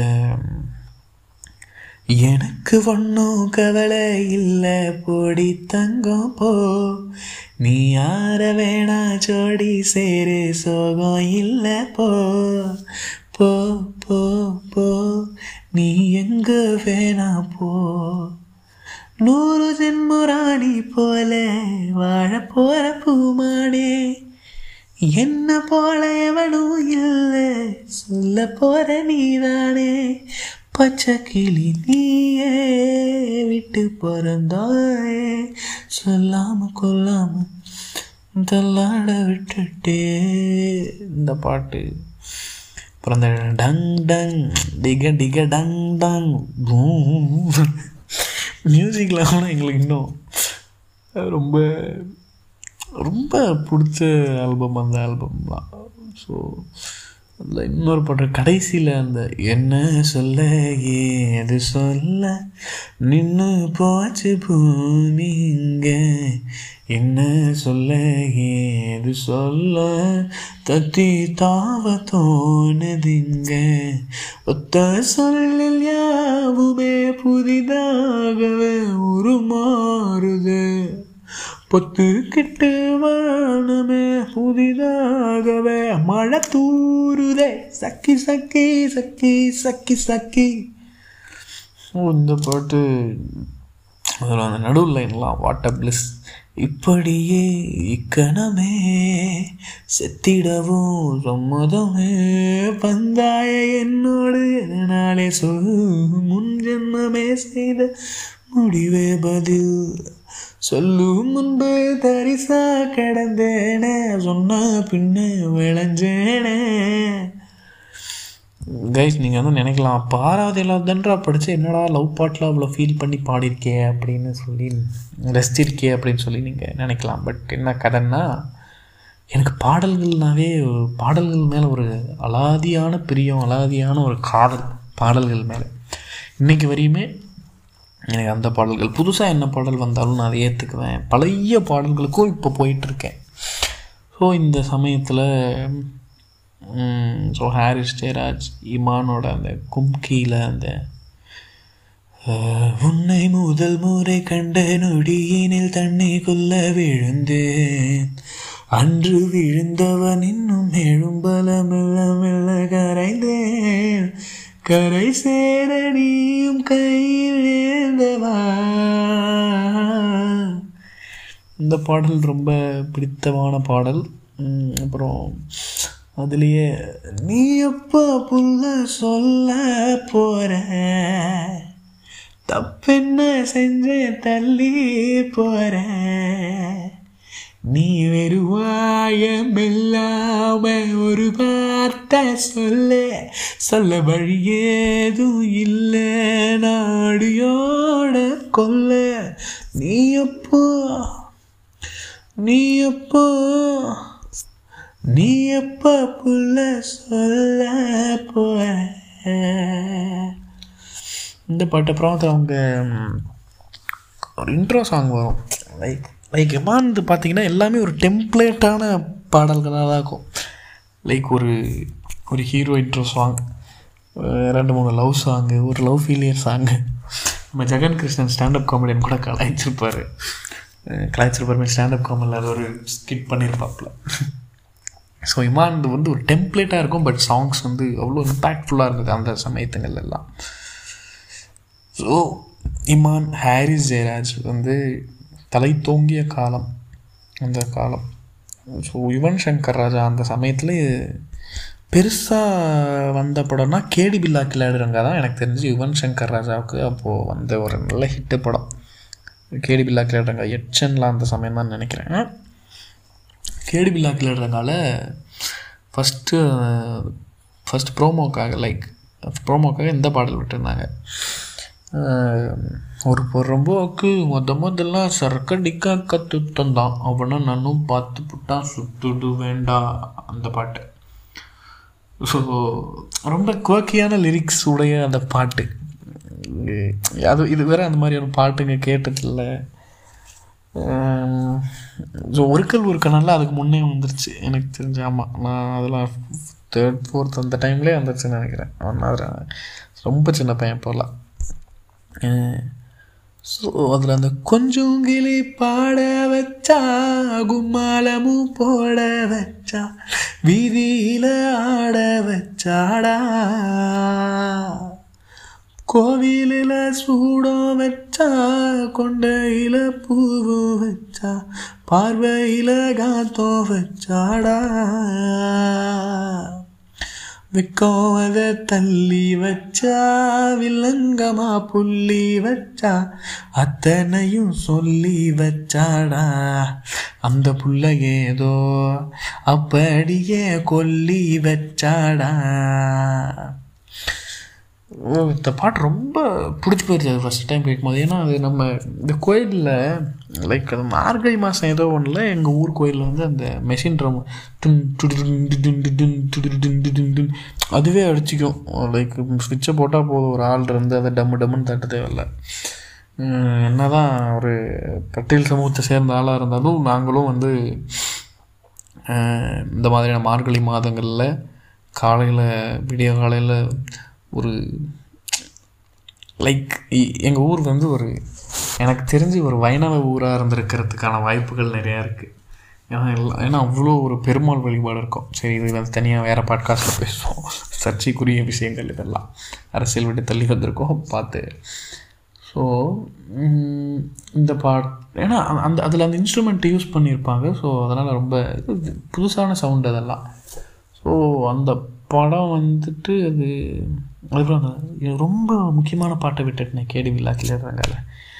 எனக்கு ஒன்றும் கவலை இல்லை பொடி தங்கம் போ நீ யார வேணா ஜோடி சேரு சோகம் இல்லை போ போ போ போ நீ எங்க வேணா போ நூறு ஜென்முராணி போல வாழ போற பூமானே என்ன போல எவனும் இல்லை சொல்ல போற நீதானே பச்சை கிளி நீயே விட்டு பிறந்தாயே சொல்லாம கொல்லாம தள்ளாட விட்டுட்டே இந்த பாட்டு அப்புறம் இந்த டங் டங் டிக டிக டங் டங் பூம் மியூசிக்கில் கூட எங்களுக்கு இன்னும் ரொம்ப ரொம்ப பிடிச்ச ஆல்பம் அந்த ஆல்பம்லாம் ஸோ அதில் இன்னொரு பாட்டு கடைசியில் அந்த என்ன சொல்ல ஏது சொல்ல நின்று போச்சு பூமி இங்கே என்ன சொல்ல ஏது சொல்ல தத்தி தாவ தோணுதிங்க ஒத்த சொல்லில் யாவுமே புதிதாகவே உருமாறுது பொத்து கிட்டு வானமே புதிதாகவே மழை தூருதே சக்கி சக்கி சக்கி சக்கி சக்கி இந்த பாட்டு அதில் அந்த நடுவில் லைன்லாம் வாட்டர் பிளிஸ் இப்படியே இக்கணமே செத்திடவும் சம்மதமே பந்தாய என்னோடு எதனாலே சொல் முன் ஜென்மமே செய்த முடிவே பதில் சொல்லும் முன்பு தரிசா கிடந்தேனே சொன்ன பின்ன விளைஞ்சேனே கைஸ் நீங்கள் வந்து நினைக்கலாம் பாராவது இல்லாதன்றா படித்து என்னடா லவ் பாட்டில் அவ்வளோ ஃபீல் பண்ணி பாடியிருக்கே அப்படின்னு சொல்லி ரசிச்சிருக்கே அப்படின்னு சொல்லி நீங்கள் நினைக்கலாம் பட் என்ன கதைன்னா எனக்கு பாடல்கள்னாவே பாடல்கள் மேலே ஒரு அலாதியான பிரியம் அலாதியான ஒரு காதல் பாடல்கள் மேலே இன்றைக்கி வரையுமே எனக்கு அந்த பாடல்கள் புதுசாக என்ன பாடல் வந்தாலும் நான் அதை ஏற்றுக்குவேன் பழைய பாடல்களுக்கும் இப்போ போயிட்டுருக்கேன் ஸோ இந்த சமயத்தில் ஸோ ஹாரிஸ் ஜெயராஜ் இமானோட அந்த கும்கியில் அந்த ஆஹ், உன்னை முதல் முறை கண்ட நொடியினில் தண்ணிக்குள்ள விழுந்தேன் அன்று விழுந்தவன் இன்னும் எழும்பல மெல்ல மெல்ல கரைந்தேன் கரை சேர நீயும் கையில் ஏந்தவா இந்த பாடல் ரொம்ப பிடித்தமான பாடல் உம், அப்புறம் அதுலேயே நீ எப்போ புள்ள சொல்ல போற தப்பென்ன செஞ்ச தள்ளி போற நீ வெறுவாயமில்லாம ஒரு வார்த்தை சொல்ல சொல்ல வழி ஏதும் இல்லை நாடியோட கொல்ல நீ எப்போ நீ எப்போ நீ எப்போ புள்ள சொல்ல போற இந்த பாட்டு அப்புறம் அது அவங்க ம், ஒரு இன்ட்ரோ சாங் வரும் லைக் லைக் எமான்னு பார்த்தீங்கன்னா எல்லாமே ஒரு டெம்ப்ளேட்டான பாடல்களாக தான் இருக்கும் லைக் ஒரு ஒரு ஹீரோ இன்ட்ரோ சாங் ரெண்டு மூணு லவ் சாங்கு ஒரு லவ் ஃபீலியர் சாங்கு நம்ம ஜெகன் கிருஷ்ணன் ஸ்டாண்டப் காமெடியன் கூட கலாய்ச்சிருப்பார் கலாய்ச்சிருப்பார் ஸ்டாண்டப் காமெடியில் அது ஒரு ஸ்கிட் பண்ணியிருப்பாப்புல ஸோ இமான் இது வந்து ஒரு டெம்ப்ளேட்டாக இருக்கும் பட் சாங்ஸ் வந்து அவ்வளோ இம்பேக்ட்ஃபுல்லாக இருந்தது அந்த சமயத்துங்கள்ல எல்லாம் ஸோ இமான் ஹாரிஸ் ஜெயராஜ் வந்து தலை தோங்கிய காலம் அந்த காலம் ஸோ யுவன் சங்கர் ராஜா அந்த சமயத்தில் பெருசாக வந்த படம்னா கேடி பில்லா கிளாடுறங்க தான் எனக்கு தெரிஞ்சு யுவன் சங்கர் ராஜாவுக்கு அப்போது வந்த ஒரு நல்ல ஹிட்டு படம் கேடி பில்லா கிளாடுறங்க எச்சன்லாம் அந்த சமயம் தான் நினைக்கிறேன் கேடி பில்லா கிளாடுறங்கால ஃபஸ்ட்டு ஃபஸ்ட் ப்ரோமோக்காக லைக் ப்ரோமோக்காக இந்த பாடல் விட்டுருந்தாங்க அஹ், ஒரு பொறம்போக்கு மொத முதல்ல சரக்கடிக்க கற்று தந்தான் அவனை நானும் பார்த்து புட்டா சுட்டுடு வேண்டா அந்த பாட்டு ஸோ ரொம்ப குவக்கியான லிரிக்ஸ் உடைய அந்த பாட்டு அது இது வேற அந்த மாதிரியான பாட்டுங்க கேட்டதில்லை ஸோ ஒருக்கல் ஒரு கனல்ல அதுக்கு முன்னே வந்துருச்சு எனக்கு தெரிஞ்சு ஆமாம் நான் அதெல்லாம் தேர்ட் ஃபோர்த் அந்த டைம்லேயே வந்துருச்சுன்னு நினைக்கிறேன் ஒன்றாவது ரொம்ப சின்ன பையன் போகலாம் ஸோ அதில் அந்த கொஞ்சம் கிளி பாட வச்சா கும்மாலமும் போட வச்சா வீதியில் ஆட வச்சாடா கோவிலில் சூடம் வச்சா கொண்டையில் பூவும் வச்சா பார்வையில் காத்தம் வச்சாடா வெக்கம் அதை தள்ளி வச்சா வில்லங்கமா புள்ளி வச்சா அத்தனையும் சொல்லி வச்சாடா அந்த புள்ள ஏதோ அப்படியே கொல்லி வச்சாடா ஓ இந்த பாட்டு ரொம்ப பிடிச்சி போயிடுச்சு அது ஃபஸ்ட் டைம் கேட்கும்போது ஏன்னா அது நம்ம இந்த கோயிலில் லைக் அது மார்கழி மாதம் ஏதோ ஒன்றில் எங்கள் ஊர் கோயிலில் வந்து அந்த மெஷின் ட்ரம் டுன் டுடு டுன் டு டுன் டு டுன் டுடு டுன் டு டுன் டுன் அதுவே அடிச்சிக்கும் லைக் ஸ்விட்சை போட்டால் போதும் ஒரு ஆள் இருந்து அதை டம்மு டம்முன்னு தட்ட தேவையில்ல என்ன தான் ஒரு பட்டியல் சமூகத்தை சேர்ந்த ஆளாக இருந்தாலும் நாங்களும் வந்து அஹ், இந்த மாதிரியான மார்கழி மாதங்களில் காலையில் விடிய காலையில் ஒரு லைக் எங்கள் ஊர் வந்து ஒரு எனக்கு தெரிஞ்சு ஒரு வைணவ ஊராக இருந்திருக்கிறதுக்கான வாய்ப்புகள் நிறையா இருக்குது ஏன்னா எல்லா ஏன்னா அவ்வளோ ஒரு பெருமாள் வழிபாடு இருக்கும் சரி இது வந்து தனியாக வேறு பாட்காஸ்ட்டில் பேசுவோம் சர்ச்சைக்குரிய விஷயங்கள் இதெல்லாம் அரசியல் விட்டு தள்ளி வந்திருக்கோம் பார்த்து ஸோ இந்த பாட் ஏன்னா அந்த- அந்த அதில் அந்த இன்ஸ்ட்ருமெண்ட் யூஸ் பண்ணியிருப்பாங்க ஸோ அதனால் ரொம்ப இது புதுசான சவுண்ட் அதெல்லாம் ஸோ அந்த படம் வந்துட்டு அது அதுக்கப்புறம் அந்த இது ரொம்ப முக்கியமான பாட்டை விட்டுட்டேன் கேடி விழாக்கில் இருக்காங்கல்ல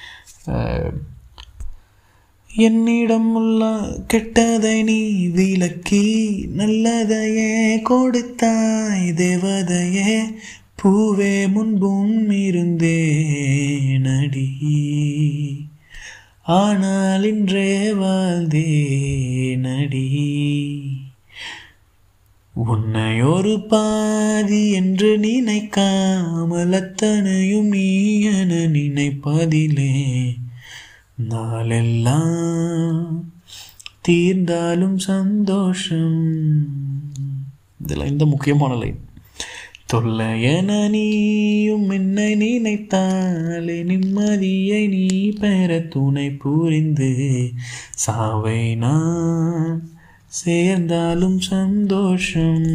என்னிடம் உள்ள கெட்டதை நீ விலக்கி நல்லதையே கொடுத்தாய் தேவதையே பூவே முன்பும் இருந்தேனடி ஆனால் இன்றே வாழ்ந்தேனடி உன்னை ஒரு பாதி என்று நினைக்காமல் அத்தனையும் நீ என நினைப்பதிலே நாளெல்லாம் தீர்ந்தாலும் சந்தோஷம் இதில் இந்த முக்கியமான லைன் தொல்லை என நீயும் என்னை நினைத்தாலே நிம்மதியை நீ பெற துணை புரிந்து சாவை நான் சேர்ந்தாலும் சந்தோஷம்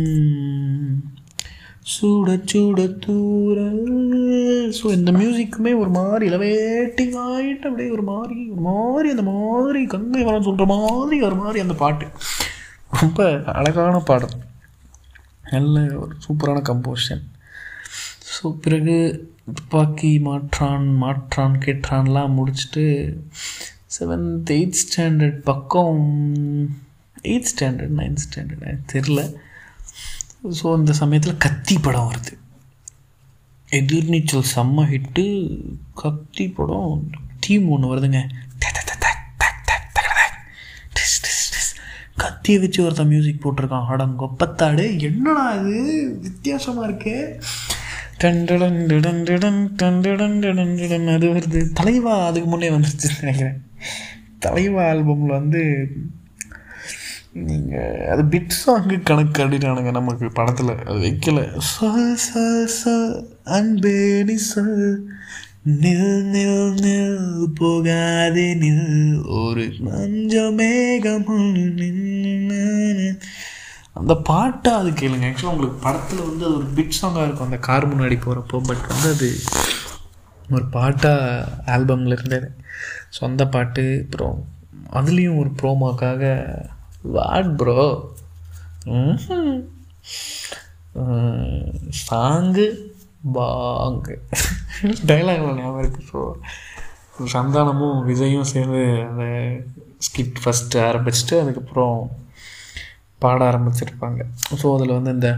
சுட சுட தூரல் ஸோ இந்த மியூசிக்குமே ஒரு மாதிரி இலவேட்டிங் ஆகிட்டு அப்படியே ஒரு மாதிரி ஒரு மாதிரி அந்த மாதிரி கங்கை வரம் சொல்கிற மாதிரி ஒரு மாதிரி அந்த பாட்டு ரொம்ப அழகான பாடல் நல்ல ஒரு சூப்பரான கம்போசிஷன் ஸோ பிறகு துப்பாக்கி மாற்றான் மாற்றான் கேட்டான்லாம் முடிச்சுட்டு செவன்த் எயித் ஸ்டாண்டர்ட் பக்கம் எயித் ஸ்டாண்டர்ட் நைன்த் ஸ்டாண்டர்ட் எனக்கு தெரில ஸோ அந்த சமயத்தில் கத்தி படம் வருது எதிர்நீச்சல் செம்ம ஹிட்டு கத்தி படம் தீம் ஒன்று வருதுங்க கத்தியை வச்சு ஒருத்தன் மியூசிக் போட்டிருக்கான் ஆடம் கொப்பத்தாடு என்னடா இது வித்தியாசமாக இருக்கே டண்டடன் டிடன் டிடன் டண்டடன் டிடன் டிடன் அது வருது தலைவா அதுக்கு முன்னே வந்துருச்சுன்னு நினைக்கிறேன் தலைவா ஆல்பமில் வந்து நீங்கள் அது பிட் சாங்கு கணக்கு அடிட்டானுங்க நமக்கு படத்தில் அது வைக்கல ச ச ச அன்பே நீ ச நில் நில் நில் போகாதே நில் ஒரு மஞ்ச மேகம் நின்னு அந்த பாட்டை அது கேளுங்க ஆக்சுவலாக உங்களுக்கு படத்தில் வந்து அது ஒரு பிட் சாங்காக இருக்கும் அந்த கார் முன்னாடி போகிறப்போ பட் வந்து அது ஒரு பாட்டாக ஆல்பமில் இருந்தது சொந்த பாட்டு அப்புறம் அதுலேயும் ஒரு ப்ரோமோக்காக வாட் ப்ரோ சாங்கு பாங்கு டைலாக்ல ஞாபகம் இருக்குது ஸோ சந்தானமும் விஜயும் சேர்ந்து அந்த ஸ்கிட் ஃபஸ்ட்டு ஆரம்பிச்சுட்டு அதுக்கப்புறம் பாட ஆரம்பிச்சிருப்பாங்க ஸோ அதில் வந்து இந்த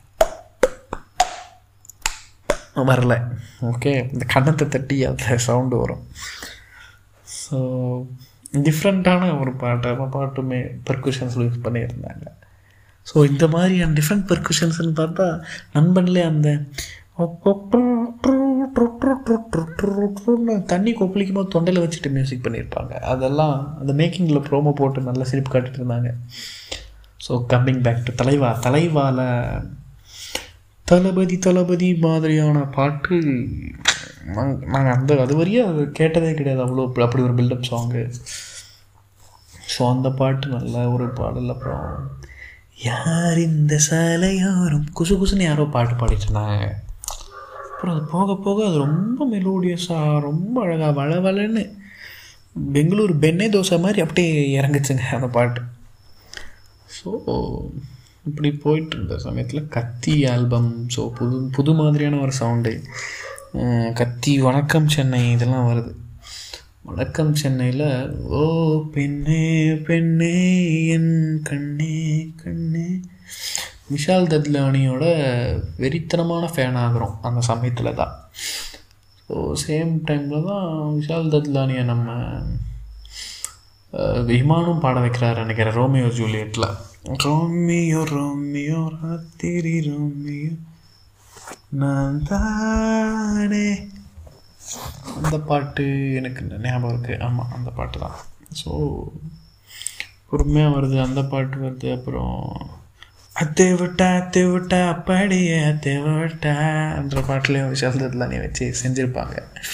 வரல ஓகே இந்த கன்னத்தை தட்டி அந்த சவுண்டு வரும் ஸோ டிஃப்ரெண்ட்டான ஒரு பாட்டு அந்த பாட்டுமே பெர்குஷன்ஸ் யூஸ் பண்ணியிருந்தாங்க ஸோ இந்த மாதிரியான டிஃப்ரெண்ட் பெர்குஷன்ஸ்னு பார்த்தா நண்பன்லே அந்த தண்ணி கொப்பளிக்கும் போது தொண்டையில் வச்சுட்டு மியூசிக் பண்ணியிருப்பாங்க அதெல்லாம் அந்த மேக்கிங்கில் ப்ரோமோ போட்டு நல்லா சிரிப்பு காட்டிட்டு இருந்தாங்க ஸோ கம்மிங் பேக் டு தலைவா தலைவால தளபதி தளபதி மாதிரியான பாட்டு நாங்கள் அந்த அது வரையும் அது கேட்டதே கிடையாது அவ்வளோ அப்படி ஒரு பில்டப் சாங்கு ஸோ அந்த பாட்டு நல்ல ஒரு பாடல் அப்புறம் யார் இந்த சாலையோரம் குசு குசுன்னு யாரோ பாட்டு பாடிட்டு இருந்தாங்க அப்புறம் அது போக போக அது ரொம்ப மெலோடியஸாக ரொம்ப அழகாக வள வளன்னு பெங்களூர் பெண்ணே தோசை மாதிரி அப்படியே இறங்குச்சுங்க அந்த பாட்டு ஸோ இப்படி போயிட்டு இருந்த சமயத்தில் கத்தி ஆல்பம் ஸோ புது புது மாதிரியான ஒரு சவுண்டு கத்தி வணக்கம் சென்னை இதெல்லாம் வருது வணக்கம் சென்னையில் ஓ பெண்ணே பெண்ணே என் கண்ணே கண்ணே விஷால் தத்லானியோட வெறித்தனமான ஃபேன் ஆகிறோம் அந்த சமயத்தில் தான் ஸோ சேம் டைமில் தான் விஷால் தத்லானியை நம்ம விமானம் பாட வைக்கிறாரு நினைக்கிறேன் ரோமியோ ஜூலியட்டில் ரோமியோ ரோமியோ ராத்திரி ரோமியோ நான் தானே அந்த பாட்டு எனக்கு ஞாபகம் இருக்குது ஆமாம் அந்த பாட்டு தான் ஸோ பொறுமையாக வருது அந்த பாட்டு வருது அப்புறம் அத்தை விட்டா அத்தை விட்டா அப்படியே அத்தை விட்டா என்ற பாட்டுலேயும் விஷால் தத்லானி வச்சு செஞ்சுருப்பாங்க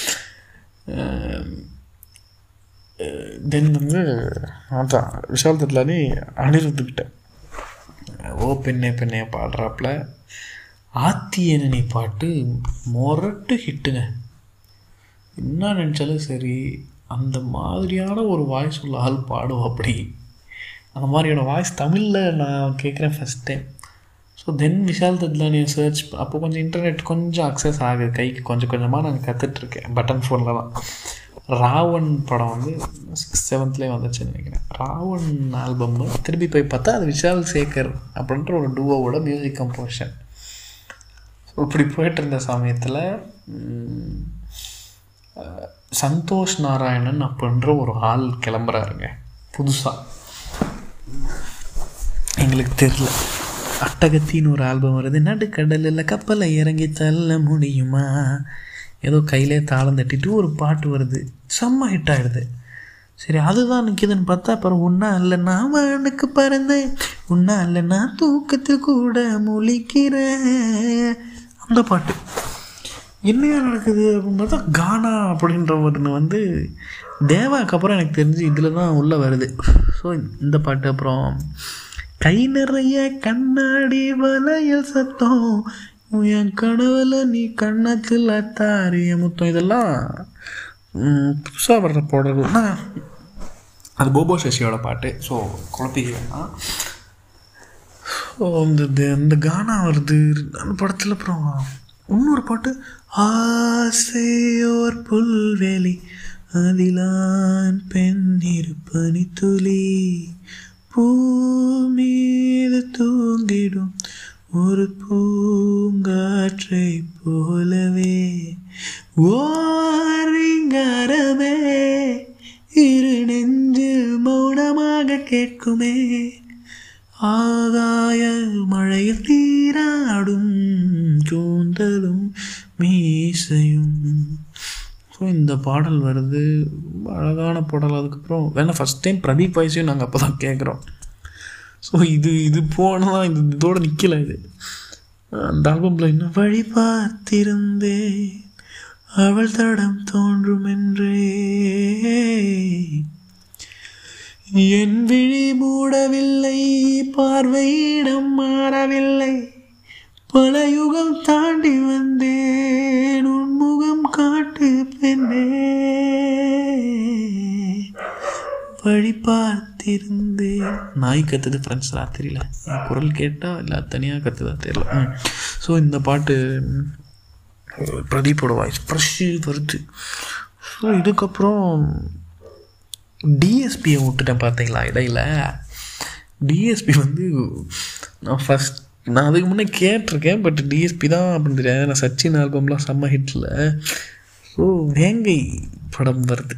தென் வந்து அதான் விஷால் தத்லானி அனிருத்துக்கிட்ட ஓ பெண்ணே பெண்ணே பாடுறாப்புல ஆத்தியனி பாட்டு மொரட்டு ஹிட்டுங்க என்ன நினச்சாலும் சரி அந்த மாதிரியான ஒரு வாய்ஸ் உள்ள ஆள் பாடும் அப்படி அந்த மாதிரியான வாய்ஸ் தமிழில் நான் கேட்குறேன் first time so then Vishal தத்லானியை சர்ச் அப்போ கொஞ்சம் இன்டர்நெட் கொஞ்சம் அக்சஸ் ஆகுது கைக்கு கொஞ்சம் கொஞ்சமாக நான் கற்றுட்ருக்கேன் பட்டன் ஃபோனில் தான் ராவன் படம் வந்து சிக்ஸ் செவன்த்லேயே வந்துச்சுன்னு நினைக்கிறேன் ராவன் ஆல்பம் திரும்பி போய் பார்த்தா அது விஷால் சேகர் அப்படின்ற ஒரு டூவோட மியூசிக் கம்போசிஷன் ஸோ இப்படி போயிட்டு இருந்த சமயத்தில் சந்தோஷ் நாராயணன் அப்படின்ற ஒரு ஆள் கிளம்புறாருங்க புதுசாக எங்களுக்கு தெரில அட்டகத்தின்னு ஒரு ஆல்பம் வருது நடுக்கடலில் கப்பலை இறங்கி தள்ள முடியுமா ஏதோ கையிலே தாளம் தட்டிட்டு ஒரு பாட்டு வருது செம்ம ஹிட் ஆகிடுது சரி அதுதான் நிற்கிதுன்னு பார்த்தா அப்புறம் ஒன்றா இல்லை நான் வானுக்கு பறந்தேன் ஒன்றா இல்லை நான் தூக்கத்தில் கூட முழிக்கிறேன் அந்த பாட்டு என்னையா நடக்குது அப்படின்னு பார்த்தா கானா அப்படின்ற ஒன்று வந்து தேவாக்கு அப்புறம் எனக்கு தெரிஞ்சு இதில் தான் உள்ளே வருது ஸோ இந்த பாட்டு அப்புறம் கை நிறைய கண்ணாடி வளையல் சத்தம் என் கனவுல நீ கண்ணத்தில் தாரிய முத்தம் இதெல்லாம் புதுசாக வர்ற பாடல்கள்னா அது போபோ சசியோட பாட்டு ஸோ குழப்பிக்க வேணாம் ஸோ இந்த இந்த கானா வருது அந்த படத்தில் அப்புறம் இன்னொரு பாட்டு ஆசையோர் புல்வெளி அதிலான் பெண் இருப்பனி துளி பூ மீது தூங்கிடும் ஒரு பூங்காற்றை போலவே ஓரிங்காரமே இரு நெஞ்சில் மௌனமாக கேட்குமே ஆகாய மழையில் தீராடும் கூந்தலும் மீசையும் ஸோ இந்த பாடல் வருது ரொம்ப அழகான பாடல் அதுக்கப்புறம் வேணா ஃபஸ்ட் டைம் பிரதீப் வாய்ஸையும் நாங்கள் அப்போ தான் கேட்குறோம் ஸோ இது இது போனால் இது இதோட நிற்கல இது அந்த ஆல்பமில் இன்னும் வழி பார்த்திருந்தே அவள் தடம் தோன்றும் என்றே என் விழி மூடவில்லை பார்வையிடம் மாறவில்லை பல யுகம் தாண்டி வந்தேன் உன்முகம் காட்டு பெண்ணே வழி பார்த்திருந்தேன் நாய் கத்துது ஃப்ரெண்ட்ஸ் ராத்திரியில் என் குரல் கேட்டால் இல்லை தனியாக கத்துதா தெரியல ஸோ இந்த பாட்டு பிரதீப்போட வாய்ஸ் ஃப்ரெஷ்ஷு வருது ஸோ இதுக்கப்புறம் டிஎஸ்பியை விட்டுட்டேன் பார்த்தீங்களா இடையில டிஎஸ்பி வந்து நான் ஃபஸ்ட் நான் அதுக்கு முன்னே கேட்டிருக்கேன் பட் டிஎஸ்பி தான் அப்படின்னு தெரியாது நான் சச்சின் ஆல்பம்லாம் செம்ம ஹிட்டில் ஸோ வேங்கை படம் வருது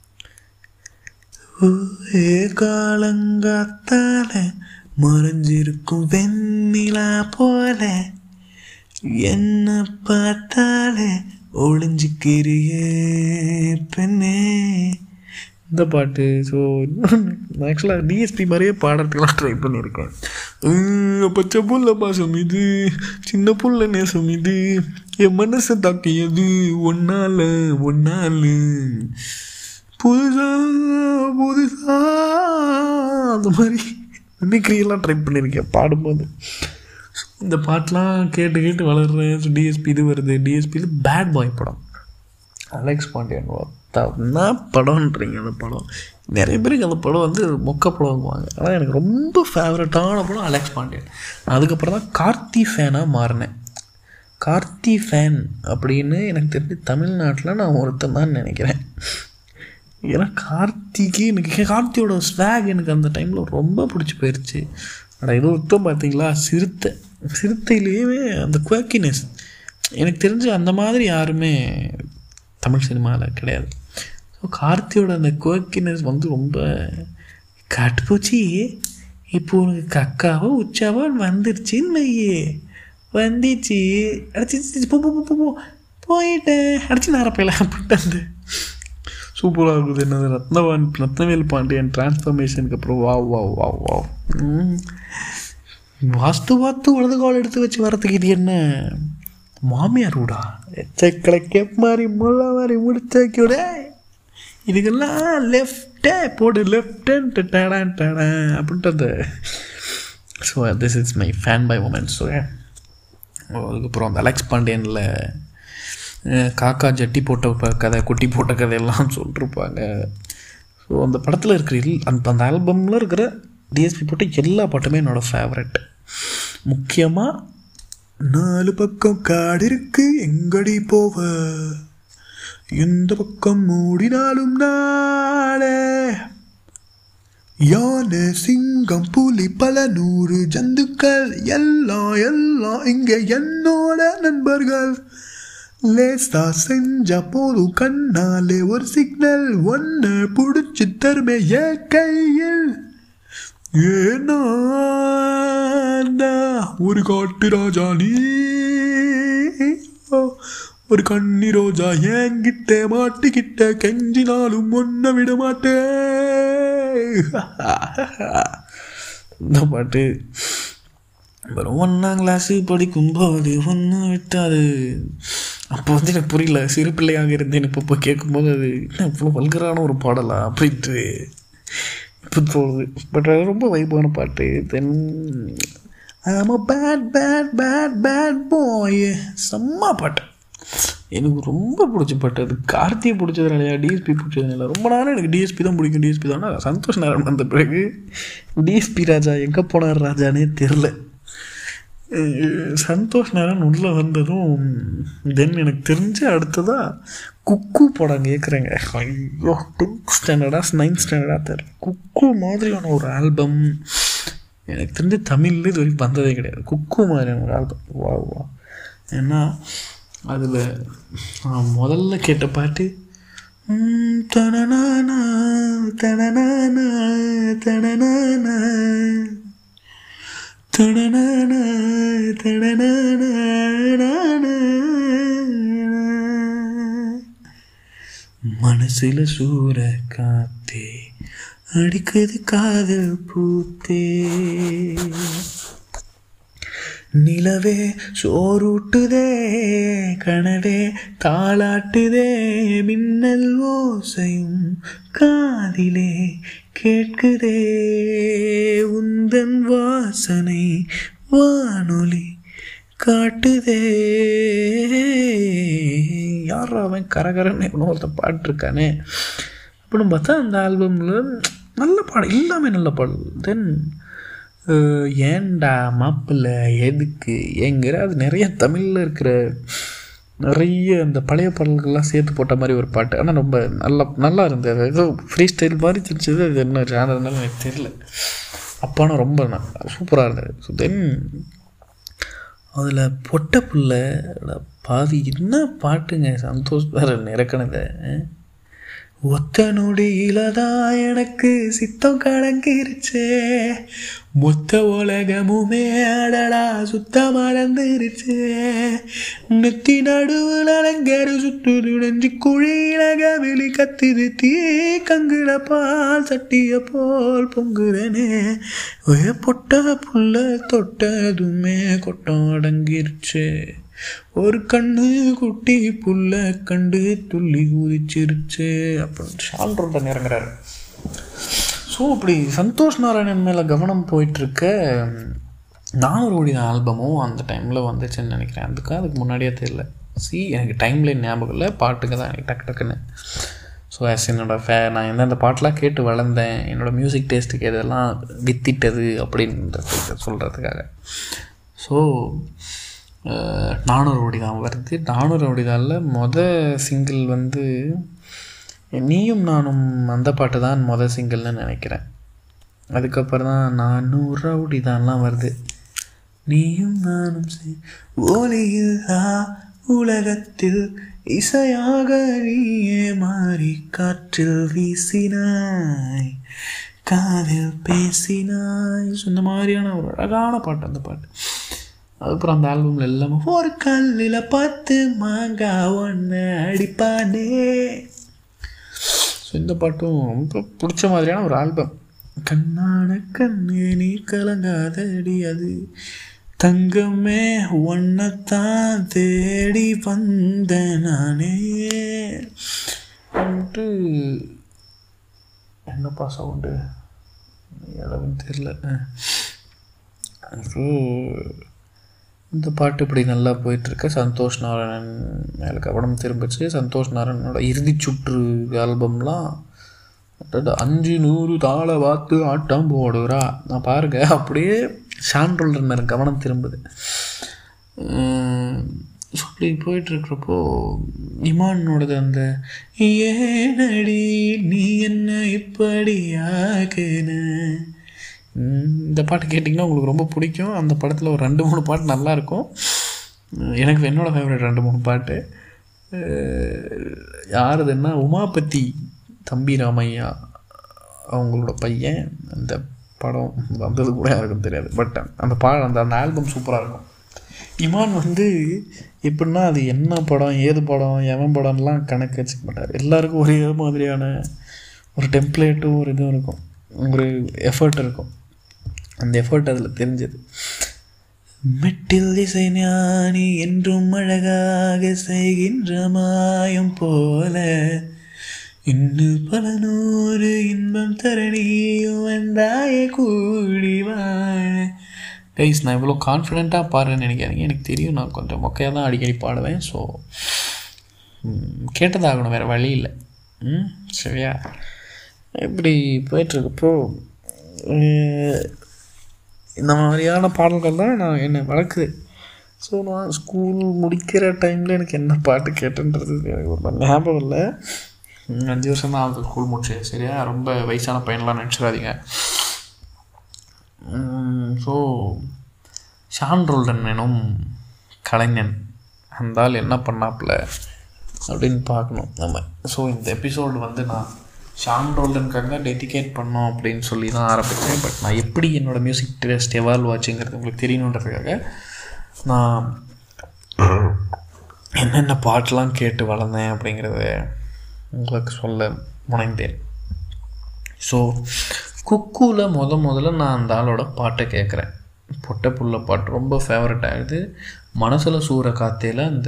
ஏ காலங்காத்தால மறைஞ்சிருக்கும் வெண்ணிலா போல என்ன பார்த்தாலே ஒளிஞ்சிக்கிறியே பெண்ணே இந்த பாட்டு ஸோ ஆக்சுவலாக டிஎஸ்பி மாதிரியே பாடுறதுக்கெல்லாம் ட்ரை பண்ணியிருக்கேன் பச்சை புல்ல பாசம் இது சின்ன புல்ல நேசம் இது என் மனசை தாக்கியது ஒன்னால ஒன்னால புதுசா புதுசா அந்த மாதிரி மிமிக்ரியெல்லாம் ட்ரை பண்ணியிருக்கேன் பாடும்போது இந்த பாட்டெலாம் கேட்டு கேட்டு வளர்றேன் டிஎஸ்பி இது வருது டிஎஸ்பியில் பேட் பாய் படம் அலெக்ஸ் பாண்டியன் என்ன படம்ன்றீங்க அந்த படம் நிறைய பேருக்கு அந்த படம் வந்து மொக்க படம்ங்குவாங்க ஆனால் எனக்கு ரொம்ப ஃபேவரட்டான படம் அலெக்ஸ் பாண்டியன் அதுக்கப்புறம் தான் கார்த்தி ஃபேனாக மாறினேன் கார்த்தி ஃபேன் அப்படின்னு எனக்கு தெரிஞ்சு தமிழ்நாட்டில் நான் ஒருத்தன் தான் நினைக்கிறேன் ஏன்னா கார்த்திக்கு எனக்கு கார்த்தியோட ஸ்வேக் எனக்கு அந்த டைமில் ரொம்ப பிடிச்சி போயிடுச்சு ஆனால் இது ஒருத்தம் பார்த்தீங்களா சிறுத்தை சிறுத்தையிலேயே அந்த குவாக்கினஸ் எனக்கு தெரிஞ்சு அந்த மாதிரி யாருமே தமிழ் சினிமாவில் கிடையாது ஸோ கார்த்தியோட அந்த குவக்கினஸ் வந்து ரொம்ப காட்டுப்போச்சு இப்போ உனக்கு கக்காவோ உச்சாவோ வந்துருச்சின்னு வையே வந்துச்சு அடிச்சு போ போ போ போ போயிட்டேன் அடிச்சு நேரப்பையில் அப்படின்ட்டு அந்த சூப்பராக இருக்குது என்னது ரத்னவான் ரத்னவேல் பாண்டியன் டிரான்ஸ்ஃபர்மேஷனுக்கு அப்புறம் வாவ் வாவ் வாவ் வாவ் வாஸ்து வாத்து வலது கால் எடுத்து வச்சு வரத்துக்கு இது என்ன மாமியார் வீடா எச்சக்களை கேப் மாதிரி முள்ள மாதிரி முடிச்சோட இதுக்கெல்லாம் லெஃப்டே போடு லெஃப்ட் டேடான் டேடான் அப்படின்ட்டு அந்த so this is my fanboy moments so அதுக்கப்புறம் அந்த அலெக்ஸ் பாண்டியனில் காக்கா ஜட்டி போட்ட கதை குட்டி போட்ட கதையெல்லாம் சொல்லிருப்பாங்க ஸோ அந்த படத்தில் இருக்கிற இல் அந்த அந்த ஆல்பமில் இருக்கிற டிஎஸ்பி போட்ட எல்லா பாட்டுமே என்னோடய ஃபேவரட் முக்கியமாக நாலு பக்கம் காடு இருக்கு எங்கடி போவ எந்த பக்கம் மூடினாலும் நாளே யானை சிங்கம் புலி பல நூறு ஜந்துக்கள் எல்லாம் எல்லாம் இங்க என்னோட நண்பர்கள் லேசா செஞ்சா போதும் கண்ணாலே ஒரு சிக்னல் ஒன்னு புடிச்சு தருமே என் கையில் ஏன்னா வந்த ஒரு காட்டு ராஜா நீ ஒரு கண்ணி ரோஜா என்கிட்ட மாட்டிக்கிட்ட கெஞ்சினாலும் ஒன்ன விட மாட்டேன் இந்த பாட்டு அப்புறம் ஒன்றாம் கிளாஸு படிக்கும்போது ஒன்று விட்டாது அப்போ வந்து எனக்கு புரியல சிறு பிள்ளையாக இருந்தேன் இப்போ போய் கேட்கும்போது அது என்ன இவ்வளோ வல்கரான ஒரு பாடலா அப்படின்ட்டு இப்போ தோணுது பட் அது ரொம்ப வைப்பான பாட்டு then I'm bad bad bad bad boy செம்ம பாட்டு எனக்கு ரொம்ப பிடிச்ச பாட்டு அது கார்த்தியை பிடிச்சதுனாலயா டிஎஸ்பி பிடிச்சதுனால ரொம்ப நாளாக எனக்கு டிஎஸ்பி தான் பிடிக்கும் டிஎஸ்பி தான் ஆனால் சந்தோஷ் நாராயண் வந்த பிறகு டிஎஸ்பி ராஜா எங்கே போனார் ராஜானே தெரில சந்தோஷ் நாராயண் உள்ளே வந்ததும் தென் எனக்கு தெரிஞ்ச அடுத்ததாக குக்கு படம் கேட்குறேங்க ஐயோ டென்த் ஸ்டாண்டர்டா நைன்த் ஸ்டாண்டர்டா தெரியல குக்கு மாதிரியான ஒரு ஆல்பம் எனக்கு தெரிஞ்ச தமிழில் இது வரைக்கும் வந்ததே கிடையாது குக்கு மாதிரியான ஒரு ஆல்பம் வா வா ஏன்னா அதில் முதல்ல கேட்ட பாட்டு ம், தனனானா தனனானா தனனானா தனனானா தனனானா மனசுல சூற காத்தே அடிக்குது காதல் பூத்தே நிலவே சோறூட்டுதே கனவே தாளாட்டுதே மின்னல் ஓசையும் காதிலே கேட்குதே உந்தன் வாசனை வானொலி காட்டுதே யார் அவன் கரகரன்னு எவனோ ஒருத்தன் பாட்டிருக்கானே அப்படின்னு பார்த்தா அந்த ஆல்பமில் நல்ல பாடல் எல்லாமே நல்ல பாடல் தென் ஏன்டா மாப்பிள்ள எதுக்கு ஏங்கிற அது நிறைய தமிழில் இருக்கிற நிறைய அந்த பழைய பாடல்கள்லாம் சேர்த்து போட்ட மாதிரி ஒரு பாட்டு ஆனால் ரொம்ப நல்லா நல்லா இருந்தது அது ஏதோ ஃப்ரீ ஸ்டைல் மாதிரி தெரிஞ்சது அது என்ன ஜானதுனால எனக்கு தெரியல அப்பானா ரொம்ப சூப்பராக இருந்தது ஸோ தென் அதில் பொட்ட புள்ள அட பாவி என்ன பாட்டுங்க சந்தோஷ் வேறு நிறக்கணதை ஒத்த நொடியில தான் எனக்கு சித்தம் கலங்கிருச்சே மொத்த உலகமுமே அடடா சுத்த மறந்துருச்சே நெத்தி நடுவில் அலங்கரு சுத்துது நெஞ்சு குழியில கவிழி கத்துது தீ கங்குல பால் சட்டிய போல் பொங்குதனே ஒரே பொட்ட புள்ள தொட்டதுமே கொட்டம் அடங்கிருச்சே ஒரு கண்ணு குட்டி புல்ல கண்டு துள்ளி குதிச்சிருச்சு அப்படின்னு ஷால்ரோட இறங்குறாரு ஸோ இப்படி சந்தோஷ் நாராயணன் மேலே கவனம் போயிட்டுருக்க நானூறு ஓடி ஆல்பமும் அந்த டைமில் வந்துச்சுன்னு நினைக்கிறேன் அதுக்கு அதுக்கு முன்னாடியே தெரியல சி எனக்கு டைம்ல ஞாபகம் இல்லை பாட்டுக்கு தான் எனக்கு டக்கு டக்குன்னு ஸோ ஆஸ் என்னோட ஃபே நான் எந்தெந்த பாட்டெலாம் கேட்டு வளர்ந்தேன் என்னோடய மியூசிக் டேஸ்ட்டுக்கு எதெல்லாம் வித்திட்டது அப்படின்றது சொல்கிறதுக்காக ஸோ நானூறு ஓடி தான் வருது நானூறு ஓடி தானில் மொதல் சிங்கிள் வந்து நீயும் நானும் அந்த பாட்டு தான் மொதல் சிங்கிள்னு நினைக்கிறேன் அதுக்கப்புறம் தான் நானூறு ரவுடி தான்லாம் வருது நீயும் நானும் சே- ஒளியில் ஆ உலகத்தில் இசையாக நீயே மாறி காற்றில் வீசினாய் காதில் பேசினாய் ஸோ இந்த மாதிரியான ஒரு அழகான பாட்டு அந்த பாட்டு அதுக்கப்புறம் அந்த ஆல்பமில் எல்லாமே ஒரு கல்லில் பத்து மாங்காய் ஒன்று அடிப்பானே ஸோ இந்த பாட்டும் ரொம்ப பிடிச்ச மாதிரியான ஒரு ஆல்பம் கண்ணான கண்ணு நீ கலங்காதடி அது தங்கமே ஒன்னத்தான் தேடி வந்த நானே வந்துட்டு என்னப்பா சவுண்டு இடம்னு தெரில ஸோ இந்த பாட்டு இப்படி நல்லா போயிட்டுருக்கு சந்தோஷ் நாராயணன் மேலே கவனம் திரும்பிச்சு சந்தோஷ் நாராயணனோட இறுதிச் சுற்று ஆல்பம்லாம் அடடா, அஞ்சு நூறு தாள வாத்து ஆட்டம் போடுறா நான் பாருங்க அப்படியே ஷான்ரோல்டர் மேலே கவனம் திரும்புது உம், so இப்படி போயிட்டுருக்கிறப்போ இமானோடது அந்த ஏனடி நீ என்ன இப்படி ஆக்குன உம், இந்த பாட்டு கேட்டிங்கன்னா உங்களுக்கு ரொம்ப பிடிக்கும் அந்த படத்தில் ஒரு ரெண்டு மூணு பாட்டு நல்லா இருக்கும் உம், எனக்கு என்னோட ஃபேவரட் ரெண்டு மூணு பாட்டு அஹ், யாருதுன்னா உமாபதி தம்பி ராமையா அவங்களோட பையன் அந்த படம் வந்தது கூட யாருக்கும் தெரியாது பட் அந்த பா அந்த அந்த ஆல்பம் சூப்பராக இருக்கும் இமான் வந்து எப்படின்னா அது என்ன படம் ஏது படம் எவன் படம்லாம் கணக்கு வச்சுக்க மாட்டார் எல்லாருக்கும் ஒரே மாதிரியான ஒரு டெம்ப்ளேட்டும் ஒரு இதுவும் இருக்கும் ஒரு எஃபர்ட் இருக்கும் அந்த எஃபர்ட் அதில் தெரிஞ்சது மெட்டில் இசை ஞானி என்றும் அழகாக செய்கின்ற மாயம் போல இன்னும் பல நூறு இன்பம் தரணியும் வந்தாய கூடி வாழ கைஸ் நான் இவ்வளோ கான்ஃபிடெண்ட்டாக பாடுறேன்னு நினைக்காதீங்க எனக்கு தெரியும் நான் கொஞ்சம் மொக்கையாக தான் அடிக்கடி பாடுவேன் ஸோ கேட்டதாகணும் வேறு வழி இல்லை ம் சரியா இப்படி போயிட்டுருக்கப்போ இந்த மாதிரியான பாடல்கள் தான் நான் என்னை வளர்க்குது ஸோ நான் ஸ்கூல் முடிக்கிற டைமில் எனக்கு என்ன பாட்டு கேட்டுன்றது எனக்கு ஒரு ஞாபகம் இல்லை அஞ்சு வருஷம் தான் ஆகுது ஸ்கூல் முடிச்சு சரியா ரொம்ப வயசான பையன்லாம் நினச்சிடாதீங்க ஸோ ஷான் ரோல்டன் எனும் கலைஞன் அந்த ஆள் என்ன பண்ணாப்புல அப்படின்னு பார்க்கணும் நம்ம ஸோ இந்த எபிசோடு வந்து நான் ஷான் ரோல்டனுக்காக டெடிகேட் பண்ணோம் அப்படின்னு சொல்லி தான் ஆரம்பித்தேன் பட் நான் எப்படி என்னோடய மியூசிக் டேஸ்ட் எவால்வ் ஆச்சுங்கிறது உங்களுக்கு தெரியணுன்றதுக்காக நான் என்னென்ன பாட்டெலாம் கேட்டு வளர்ந்தேன் அப்படிங்கிறத உங்களுக்கு சொல்ல முனைந்தேன் ஸோ குக்குவில் முத முதல்ல நான் அந்த ஆளோட பாட்டை கேட்குறேன் பொட்டை புள்ள பாட்டு ரொம்ப ஃபேவரட் ஆகிடுது மனசில் சூற காத்தையில் அந்த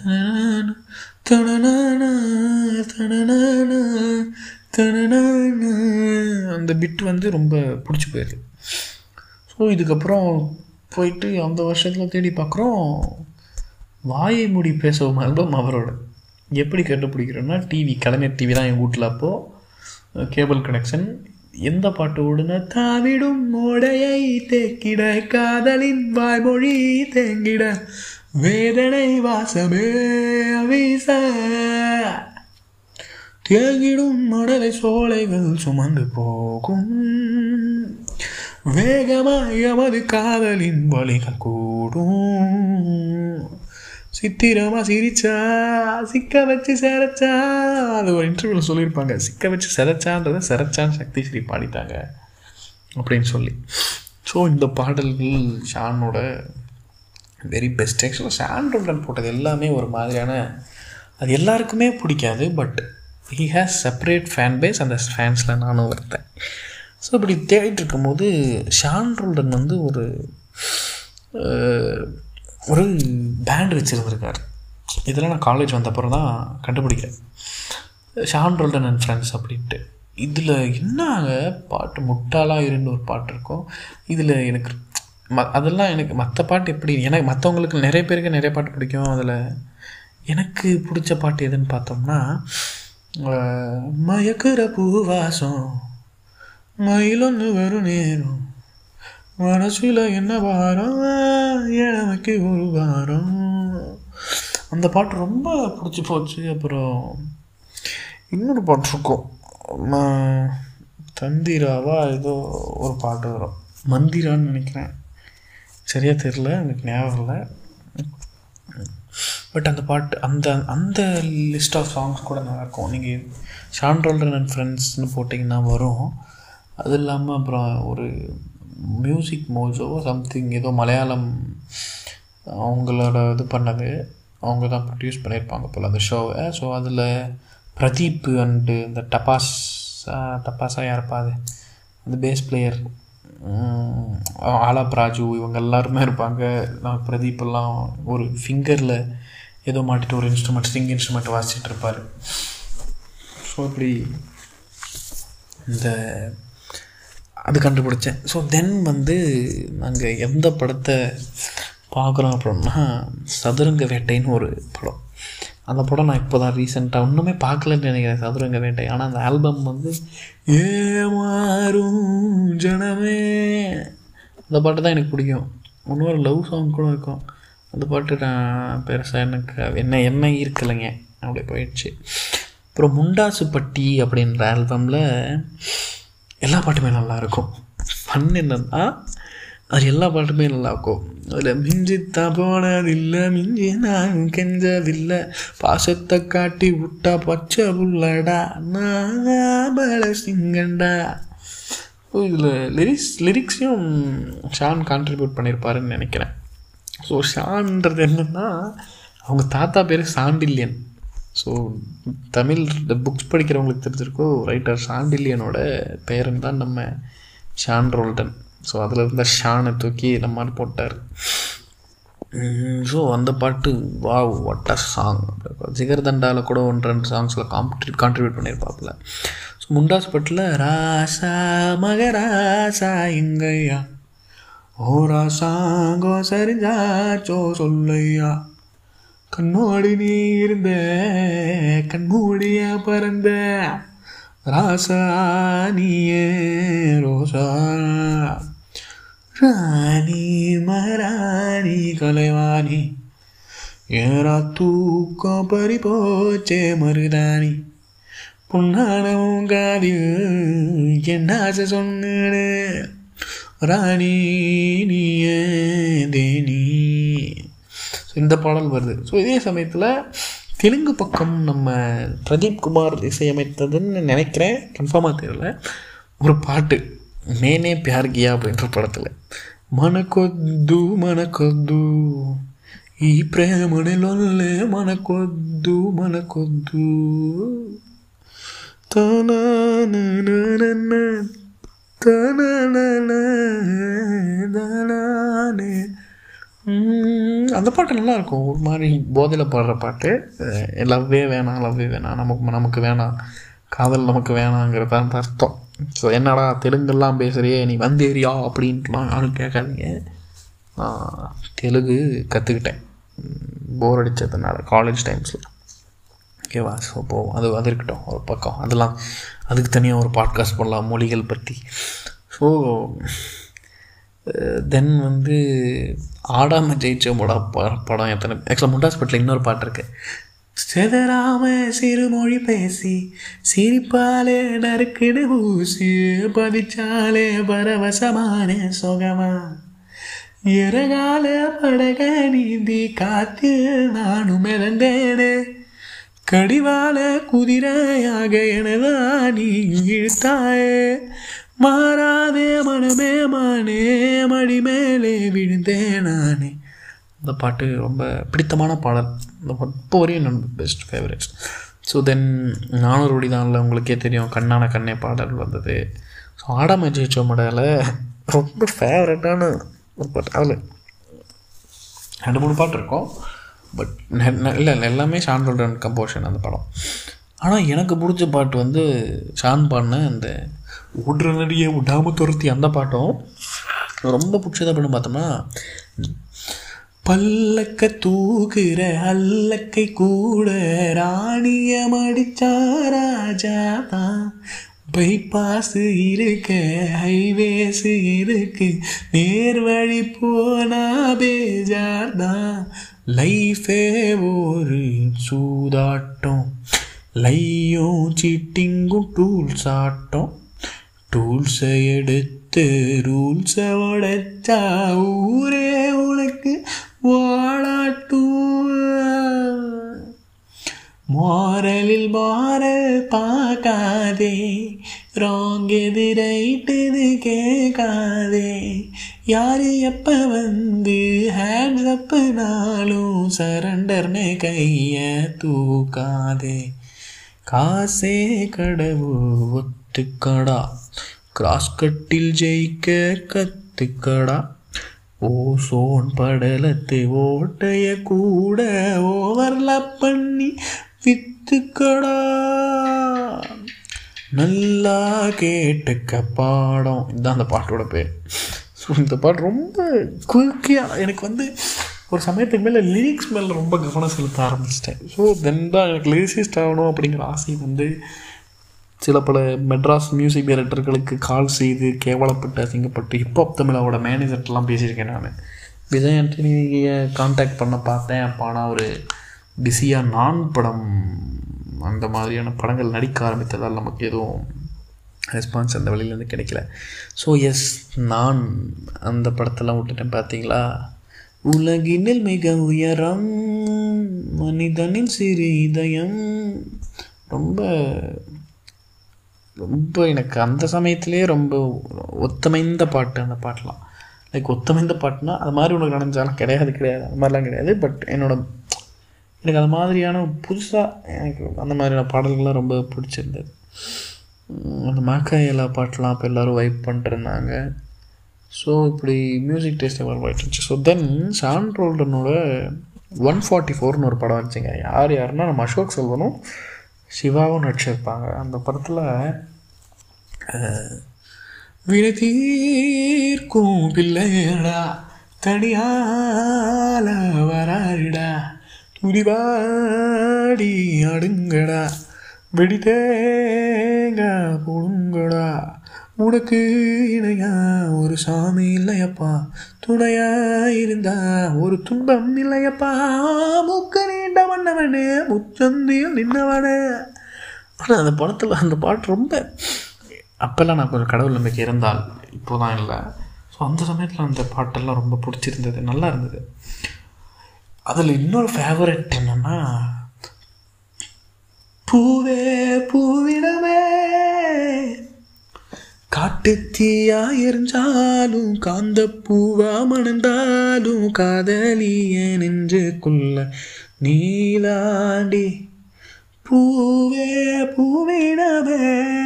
தனனா தனனா தனனா அந்த பிட் வந்து ரொம்ப பிடிச்சி போயிடுது ஸோ இதுக்கப்புறம் போயிட்டு அந்த வருஷத்தில் தேடி பார்க்குறோம் வாயை மூடி பேசவும் ஆல்பம் அவரோட எப்படி கண்டுபிடிக்கிறோன்னா டிவி கலைஞர் டிவி தான் என் வீட்டில் அப்போது கேபிள் கனெக்ஷன் எந்த பாட்டு ஓடுனா தாவிடும் மோடையை தேக்கிட காதலின் வாய்மொழி தேங்கிட வேதனை வாசமே வீச தேங்கிடும் மடலை சோலைகள் சுமந்து போகும் வேகமாய் எமது காதலின் வழிகள் கூடும் சித்திரமா சிரிச்சா சிக்க வச்சு சிரைச்சா அது ஒரு இன்டர்வியூவில் சொல்லியிருப்பாங்க சிக்க வச்சு சிரைச்சான்றதை சிரைச்சான்னு சக்தி ஸ்ரீ பாடிட்டாங்க அப்படின்னு சொல்லி ஸோ இந்த பாடல்கள் ஷானோட வெரி பெஸ்ட் ஆக்சுவலாக ஷான் ரோல்டன் போட்டது எல்லாமே ஒரு மாதிரியான அது எல்லாருக்குமே பிடிக்காது but he has separate fan base அந்த ஃபேன்ஸில் நானும் வருத்தேன் ஸோ இப்படி தேடிட்டு இருக்கும்போது ஷான் ரோல்டன் வந்து ஒரு ஒரு பேண்ட் வச்சுருந்துருக்கார் இதெல்லாம் நான் காலேஜ் வந்த அப்புறம் தான் கண்டுபிடிக்கிறேன் ஷான் ரோல்டன் அண்ட் ஃப்ரெண்ட்ஸ் அப்படின்ட்டு இதில் என்னங்க பாட்டு முட்டாளாக இருந்து ஒரு பாட்டு இருக்கும் இதில் எனக்கு ம அதெல்லாம் எனக்கு மற்ற பாட்டு எப்படி எனக்கு மற்றவங்களுக்கு நிறைய பேருக்கு நிறைய பாட்டு பிடிக்கும் அதில் எனக்கு பிடிச்ச பாட்டு எதுன்னு பார்த்தோம்னா மயக்கிற பூவாசம் மயிலொன்று வரும் நேரம் மனசில் என்ன வாரம் இளமைக்கு ஒரு வாரம் அந்த பாட்டு ரொம்ப பிடிச்சி போச்சு அப்புறம் இன்னொரு பாட்டு இருக்கும் தந்திராவா ஏதோ ஒரு பாட்டு வரும் மந்திரான்னு நினைக்கிறேன் சரியாக தெரில எனக்கு ஞாபகம் இல்லை பட் அந்த பாட்டு அந்த அந்த லிஸ்ட் ஆஃப் சாங்ஸ் கூட நல்லாயிருக்கும் நீங்கள் ஷான் ரோல்டன் அண்ட் ஃப்ரெண்ட்ஸ்னு போட்டிங்கன்னா வரும் அது இல்லாமல் அப்புறம் ஒரு மியூசிக் மோஜோ சம்திங் ஏதோ மலையாளம் அவங்களோட இது பண்ணது அவங்க தான் ப்ரொடியூஸ் பண்ணியிருப்பாங்க போல் அந்த ஷோவை ஸோ அதில் பிரதீப் அண்டு இந்த டபாஸ் டப்பாஸா யாருப்பா அது அந்த பேஸ் பிளேயர் ஆலாப் ராஜு இவங்க எல்லாருமே இருப்பாங்க நான் பிரதீப் எல்லாம் ஒரு ஃபிங்கரில் ஏதோ மாட்டிட்டு ஒரு இன்ஸ்ட்ருமெண்ட் ஸ்ட்ரிங் இன்ஸ்ட்ருமெண்ட் வாசிச்சுட்டு இருப்பார் ஸோ இப்படி இந்த அது கண்டுபிடிச்சேன் ஸோ தென் வந்து நாங்கள் எந்த படத்தை பார்க்குறோம் அப்படின்னா சதுரங்க வேட்டைன்னு ஒரு படம் அந்த படம் நான் இப்போ தான் ரீசெண்டாக ஒன்றுமே பார்க்கலன்னு நினைக்கிறேன் சதுரங்க வேட்டை ஆனால் அந்த ஆல்பம் வந்து ஏமாறும் ஜனமே அந்த பாட்டு தான் எனக்கு பிடிக்கும் இன்னொரு லவ் சாங் கூட இருக்கும் அந்த பாட்டு நான் பெருசாக எனக்கு என்ன என்ன இருக்கலைங்க அப்படி போயிடுச்சு அப்புறம் முண்டாசுப்பட்டி அப்படின்ற ஆல்பமில் எல்லா பாட்டுமே நல்லாயிருக்கும் ஃபன் என்னன்னா அது எல்லா பாட்டுமே நல்லாயிருக்கும் அதில் மிஞ்சித்தான் போனதில்லை மிஞ்சி நான் கெஞ்சதில்லை பாசத்தை காட்டி விட்டா பச்சை புள்ளடா நான் சிங்கண்டா ஸோ இதில் லிரிக்ஸ் லிரிக்ஸையும் ஷான் கான்ட்ரிபியூட் பண்ணியிருப்பாருன்னு நினைக்கிறேன் ஸோ ஷான்ன்றது என்னென்னா அவங்க தாத்தா பேர் சாண்டில்யன் ஸோ தமிழ் புக்ஸ் படிக்கிறவங்களுக்கு தெரிஞ்சிருக்கோ ரைட்டர் சாண்டில்யனோட பேரன் தான் நம்ம ஷான் ரோல்டன் ஸோ அதில் இருந்த ஷானை தூக்கி நம்ம போட்டார் ஸோ அந்த பாட்டு வா வாட் அ சாங் ஜிகர் தண்டாவில் கூட ஒன்று ரெண்டு சாங்ஸில் காம்ப்ரி கான்ட்ரிபியூட் பண்ணியிருப்பாப்புல ஸோ முண்டாஸ் பாட்டில் ராசா மகராசா எங்கையா ஓ ராசாங்கோ சரிஞ்சாச்சோ சொல்லையா கண்ணோடி நீ இருந்த கண்மூடிய பறந்த ராசா நீயே ரோசா ராணி மகாராணி கலைவாணி ஏரா தூக்கம் பறி போச்சே மருதாணி பொன்னானவும் காதில் என்ன ஆசை சொன்னேன்னு ராணி நீயே தேனி இந்த பாடல் வருது ஸோ இதே சமயத்தில் தெலுங்கு பக்கம் நம்ம பிரதீப் குமார் இசையமைத்ததுன்னு நினைக்கிறேன் கன்ஃபார்மாக தெரியல ஒரு பாட்டு నేనే ప్యార్ గియా அப்படின்ற படத்தில் మనకొద్దు మనకొద్దు ఈ ప్రేమనిలొల్లే మనకొద్దు మనకొద్దు తననననన, తనననన, தனானே. உம், அந்த பாட்டு நல்லா இருக்கும் ஒரு மாதிரி போதையில் பாடுற பாட்டு லவ்வே வேணாம் லவ்வே வேணாம் நமக்கு நமக்கு வேணாம் காதல் நமக்கு வேணாங்கிறது அந்த அர்த்தம் ஸோ என்னடா தெலுங்கெல்லாம் பேசுகிறியே நீ வந்தேரியா அப்படின்ட்டுலாம் யாரும் கேட்காதீங்க நான் தெலுங்கு கற்றுக்கிட்டேன் போர் அடித்ததுனால காலேஜ் டைம்ஸில் ஓகேவா ஸோ போவோம் அது அது இருக்கட்டும் ஒரு பக்கம் அதெல்லாம் அதுக்கு தனியாக ஒரு பாட்காஸ்ட் பண்ணலாம் மொழிகள் பற்றி ஸோ தென் வந்து ஆடாமல் ஜெயிச்சோமோட ப- படம் எத்தனை ஆக்சுவலாக முண்டாஸ் பட்டில் இன்னொரு பாட்டு இருக்கு செதறாம சிறுமொழி பேசி சிரிப்பாலே நறுக்குடு ஊசி பதிச்சாலே பரவசமான சுகமா இறகால படக நீந்தி காத்து நானும் மிதந்தேனே கடிவால குதிரையாக எனதா நீ இழுத்தாயே மாறாதே மனமே மானே மடி மேலே விழுந்தேன் நானே இந்த பாட்டு ரொம்ப பிடித்தமான பாடல் இந்த பாட்டு இப்போ வரையும் என்னோட பெஸ்ட் ஃபேவரட்ஸ் ஸோ தென் நானூறு தானில் உங்களுக்கே தெரியும் கண்ணான கண்ணே பாடல் வந்தது ஸோ ஆடாம ஜெயிச்சோ மடையில் ரொம்ப ஃபேவரட்டான ஒரு பாட்டு அதில் ரெண்டு மூணு பாட்டு இருக்கும் பட் இல்லை இல்லை எல்லாமே ஷான் ரோல்டன் கம்போஷன் அந்த படம் ஆனால் எனக்கு பிடிச்ச பாட்டு வந்து ஷான் பாடின அந்த உடனடியே விடாம துரத்தி அந்த பாட்டும் ரொம்ப பிடிச்சது அப்படின்னு பார்த்தோம்னா பல்லக்க தூக்குற அல்லக்கை கூட ராணிய மடிச்சா ராஜா தான் பைபாஸ் இருக்கு ஹைவேஸ் இருக்கு நேர் வழி போனா பேஜார் தான் லைஃபே ஒரு சூதாட்டம் லையும் சீட்டிங்கும் டூல்ஸ் ஆட்டம் டூல்ஸை எடுத்து ரூல்ஸை உடைச்சா ஊரே உனக்கு வாழாட்டும் மாறலில் மாறல் பார்க்காதே ராங் எது ரைட்டு இது கேட்காதே யாரு எப்ப வந்து ஹேண்ட்ஸ் அப்புனாலும் சரண்டர்னு கைய தூக்காதே காசே கடவு ஒத்துக்கடா கிராஸ் கட்டில் ஜெயிக்க கத்துக்கடா ஓசோன் படலத்து ஓட்டைய கூட ஓவர்லாப் பண்ணி வித்துக்கடா நல்லா கேட்டுக்க பாடம் இதுதான் அந்த பாட்டோட பேர் ஸோ இந்த பாட்டு ரொம்ப குயிக்கியாக எனக்கு வந்து ஒரு சமயத்துக்கு மேலே லிரிக்ஸ் மேலே ரொம்ப கவனம் செலுத்த ஆரம்பிச்சிட்டேன் ஸோ தென் தான் எனக்கு லிரிசிஸ்ட் ஆகணும் அப்படிங்கிற ஆசை வந்து சில பல மெட்ராஸ் மியூசிக் டைரக்டர்களுக்கு கால் செய்து கேவலப்பட்டு அசிங்கப்பட்டு ஹிப்ஹாப் தமிழாவோட மேனேஜர்ட்டெலாம் பேசியிருக்கேன் நான் விஜய் ஆண்டனியை காண்டாக்ட் பண்ண பார்த்தேன் அப்போ ஆனால் ஒரு பிஸியாக நான் படம் அந்த மாதிரியான படங்கள் நடிக்க ஆரம்பித்ததால் நமக்கு எதுவும் ரெஸ்பான்ஸ் அந்த வழியிலேருந்து கிடைக்கல ஸோ எஸ் நான் அந்த படத்தெல்லாம் விட்டுட்டேன் பார்த்தீங்களா உலகினில் மிக உயரம் மனிதனின் சிறு இதயம் ரொம்ப ரொம்ப எனக்கு அந்த சமயத்திலே ரொம்ப ஒத்தமைந்த பாட்டு அந்த பாட்டெலாம் லைக் ஒத்தமைந்த பாட்டுனா அது மாதிரி உனக்கு நடந்தாலும் கிடையாது கிடையாது அந்த மாதிரிலாம் கிடையாது பட் என்னோட எனக்கு அது மாதிரியான புதுசாக எனக்கு அந்த மாதிரியான பாடல்கள்லாம் ரொம்ப பிடிச்சிருந்தது உம் அந்த மாக்காயலா பாட்டெலாம் அப்போ எல்லோரும் வைப் பண்ணிட்டுருந்தாங்க ஸோ இப்படி மியூசிக் டேஸ்ட் எவ்வளோ போயிட்டு இருந்துச்சு ஸோ தென் ஷான் ரோல்டனோட ஒன் ஃபார்ட்டி ஃபோர்னு ஒரு படம் வந்துச்சுங்க யார் யாருன்னா நம்ம அசோக் செல்வனும் சிவாவும் நடிச்சிருப்பாங்க அந்த படத்தில் வினை தீர்க்கும் பிள்ளையடா தனியால வராருடா துடிவாடி அடுங்கடா வெடி தேங்க பொழுங்கடா உனக்கு இணையா ஒரு சாமி இல்லையப்பா துணையா இருந்தா ஒரு துன்பம் இல்லையப்பா மூக்க நீண்ட வண்ணவனே முச்சந்தியில் நின்னவனே ஆனால் அந்த படத்தில் அந்த பாட்டு ரொம்ப அப்போல்லாம் நான் கொஞ்சம் கடவுள் நம்பிக்கை இருந்தால் இப்போ தான் இல்லை ஸோ அந்த சமயத்தில் அந்த பாட்டெல்லாம் ரொம்ப பிடிச்சிருந்தது நல்லா இருந்தது அதில் இன்னொரு ஃபேவரட் என்னென்னா பூவே பூவிடமே காட்டுத்தீயா எரிஞ்சாலும் காந்த பூவா மணந்தாலும் காதலிய நெஞ்சுக்குள்ள நீலாண்டி பூவே பூவிடமே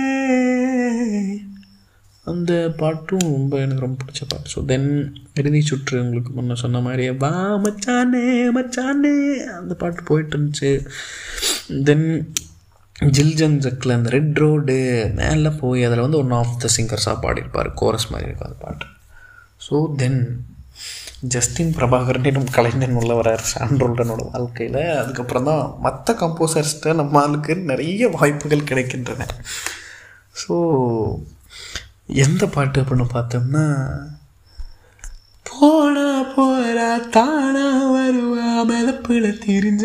அந்த பாட்டும் ரொம்ப எனக்கு ரொம்ப பிடிச்ச பாட்டு ஸோ தென் இறுதி சுற்று உங்களுக்கு முன்ன சொன்ன மாதிரியே வா மச்சானே மச்சானே அந்த பாட்டு போயிட்டு இருந்துச்சு தென் ஜில்ஜன் ஜக்கில் அந்த ரெட் ரோடு மேலே போய் அதில் வந்து ஒன் ஆஃப் த சிங்கர்ஸாக பாடியிருப்பார் கோரஸ் மாதிரி இருக்கும் அந்த பாட்டு ஸோ தென் ஜஸ்டின் பிரபாகரன் நம்ம கலைஞன் உள்ள வரார் சாண்ட்ரோல்டனோட வாழ்க்கையில் அதுக்கப்புறம் தான் மற்ற கம்போசர்ஸ்கிட்ட நம்ம ஆளுக்கு நிறைய வாய்ப்புகள் கிடைக்கின்றன ஸோ எந்த பாட்டு அப்படின்னு பார்த்தோம்னா போனா போறா தானா வருவா மிதப்புல திரிஞ்ச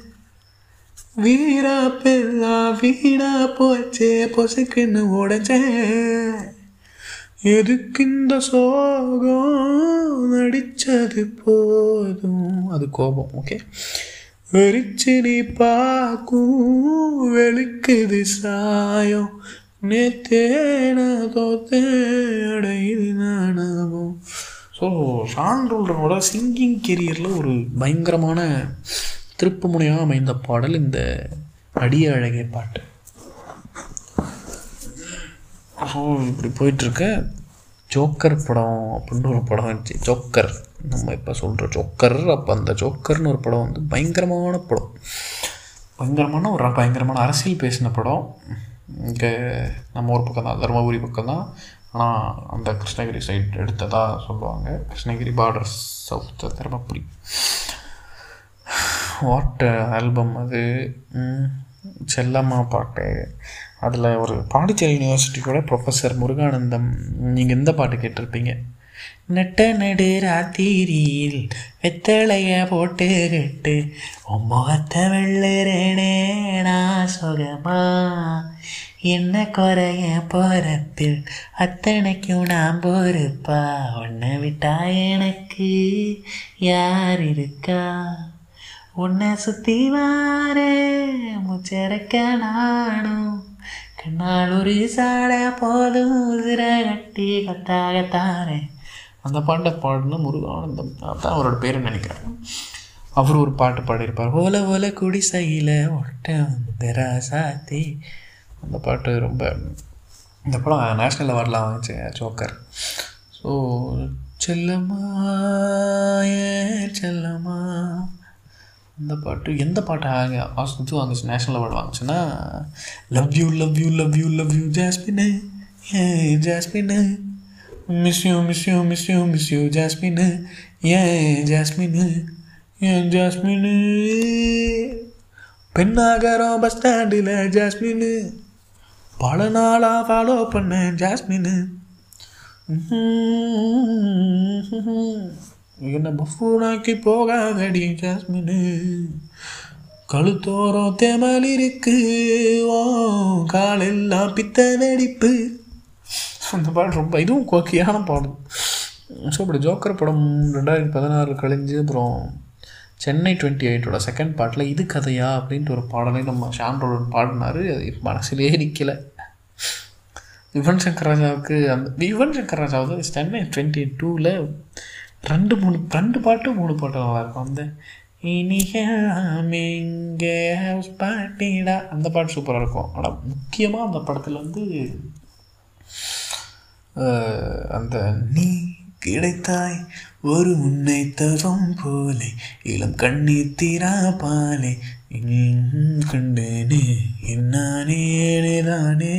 வீரா பெல்லா வீணா போச்சே பொசுக்குன்னு உடஞ்சேன் எதுக்கு இந்த சோகம் நடிச்சது போதும் அது கோபம் ஓகே வெறிச்சு நீ பார்க்கும் வெளுக்குது சாயம் நேத்தேன தோத்தேட இது நானாகும் ஸோ ஷான் ரோல்டனோட சிங்கிங் கெரியரில் ஒரு பயங்கரமான திருப்புமுனையாக அமைந்த பாடல் இந்த அடிய அழகே பாட்டு ஸோ இப்படி போயிட்டுருக்க ஜோக்கர் படம் அப்படின்ற ஒரு படம் இருந்துச்சு ஜோக்கர் நம்ம இப்போ சொல்கிற ஜோக்கர் அப்போ அந்த ஜோக்கர்னு ஒரு படம் வந்து பயங்கரமான படம் பயங்கரமான ஒரு பயங்கரமான அரசியல் பேசின படம் இங்கே நம்ம ஊர் பக்கம் தான் தருமபுரி பக்கம் தான் ஆனால் அந்த கிருஷ்ணகிரி சைட் எடுத்ததாக சொல்லுவாங்க Krishnagiri border south Dharmapuri what album அது ம், செல்லம்மா பாட்டு அதில் ஒரு பாண்டிச்சேரி யூனிவர்சிட்டியோட ப்ரொஃபஸர் முருகானந்தம் நீங்கள் இந்த பாட்டு கேட்டிருப்பீங்க நெட்ட நடு ராத்திரியில் வெத்தலைய போட்டுக்கிட்டு முகத்தை வெள்ளறேனே நான் சுகமா என்ன குறைய போறப்பில் அத்தனைக்கும் நான் பொறுப்பா உன்னை விட்டா எனக்கு யார் இருக்கா உன்னை சுத்தி வாரே முச்சரக்க நானும் கண்ணால் ஒரு சாட போதும் உதிர கட்டி கத்தாகத்தாரே அந்த பாட்டை பாடின முருகானந்தம் அதான் அவரோட பேருன்னு நினைக்கிறேன் அவர் ஒரு பாட்டு பாடியிருப்பார் ஓல ஓல குடிசையில் ஒட்ட வந்துரா சாத்தி அந்த பாட்டு ரொம்ப இந்த படம் நேஷ்னல் அவார்ட்லாம் வாங்கிச்சு ஜோக்கர் ஸோ செல்லம்மா ஏன் செல்லம்மா அந்த பாட்டு எந்த பாட்டு ஆங்க இது வாங்குச்சு நேஷ்னல் அவார்டு வாங்குச்சுன்னா love you love you love you love you jasmine ஏ jasmine miss you miss you miss you miss you jasmine ஏன் ஜாஸ்மின் ஏன் ஜாஸ்மின் பெண்ணாகரம் பஸ் ஸ்டாண்டில் ஜாஸ்மின் பல நாளாக ஃபாலோ பண்ண ஜாஸ்மின் என்ன பஃபூனாக்கி போகாதடி ஜாஸ்மின் கழுத்தோரம் தேமல் இருக்கு ஓ காலெல்லாம் பித்த வெடிப்பு அந்த பாட்டு ரொம்ப இதுவும் கோக்கியான பாடம் ஸோ இப்படி ஜோக்கர் படம் ரெண்டாயிரத்தி பதினாறு கழிஞ்சு அப்புறம் சென்னை டுவெண்ட்டி எயிட்டோட செகண்ட் பார்ட்டில் இது கதையா அப்படின்ட்டு ஒரு பாடலை நம்ம ஷான் ரோலன் பாடினார் அது மனசுலேயே நிற்கலை யுவன் சங்கர் ராஜாவுக்கு அந்த யுவன் சங்கர் ராஜாவது சென்னை டுவெண்ட்டி டூவில் ரெண்டு மூணு ரெண்டு பாட்டு மூணு பாட்டு நல்லாயிருக்கும் அந்த இனிங்கே ஹவுஸ் பாட்டிடா அந்த பாட்டு சூப்பராக இருக்கும் ஆனால் முக்கியமாக அந்த படத்தில் வந்து அஹ், அந்த நீ கிடைத்தாய் ஒரு உன்னை தரும் போலே இளம் கண்ணீர் தீரா பாலே எங்கும் கண்டேனே என்னானே தானே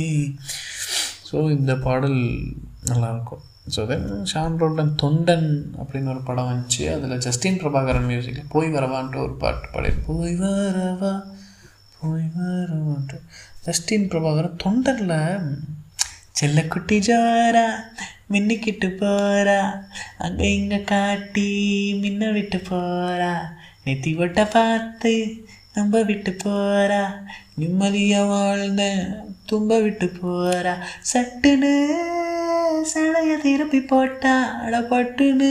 ஸோ இந்த பாடல் நல்லாயிருக்கும் ஸோ தென் ஷான் ரோல்டன் தொண்டன் அப்படின்னு ஒரு படம் வந்துச்சு அதில் ஜஸ்டின் பிரபாகரன் மியூசிக்கில் போய் வரவான்ட்டு ஒரு பாட்டு பாடி போய் வரவா போய் வரவான்ட்டு ஜஸ்டின் பிரபாகரன் தொண்டனில் செல்லக்குட்டி ஜோரா மின்னிக்கிட்டு போறா அங்கே இங்கே காட்டி மின்ன விட்டு போறா நெத்தி ஒட்ட பார்த்து நம்ப விட்டு போறா நிம்மதியாக வாழ்ந்த தும்ப விட்டு போறா சட்டுன்னு சடைய திருப்பி போட்டா அடப்பட்டுன்னு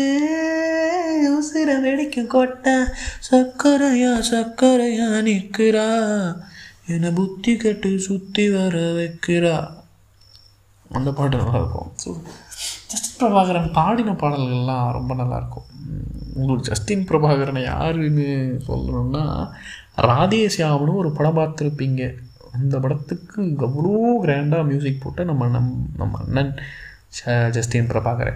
உசிர வெடிக்கும் கொட்டா சக்கரையா சக்கரையா நிற்கிறா என்னை புத்தி கட்டு சுற்றி வர வைக்கிறா அந்த பாட்டு நல்லாயிருக்கும் ஸோ ஜஸ்டின் பிரபாகரன் பாடின பாடல்கள்லாம் ரொம்ப நல்லாயிருக்கும் உம், உங்களுக்கு ஜஸ்டின் பிரபாகரனை யாருன்னு சொல்லணும்னா ராதேசியாம்னு ஒரு படம் பார்த்துருப்பீங்க அந்த படத்துக்கு அவ்வளோ கிராண்டாக மியூசிக் போட்ட நம்ம நம் நம்ம அண்ணன் ஜ- ஜஸ்டின் பிரபாகரன்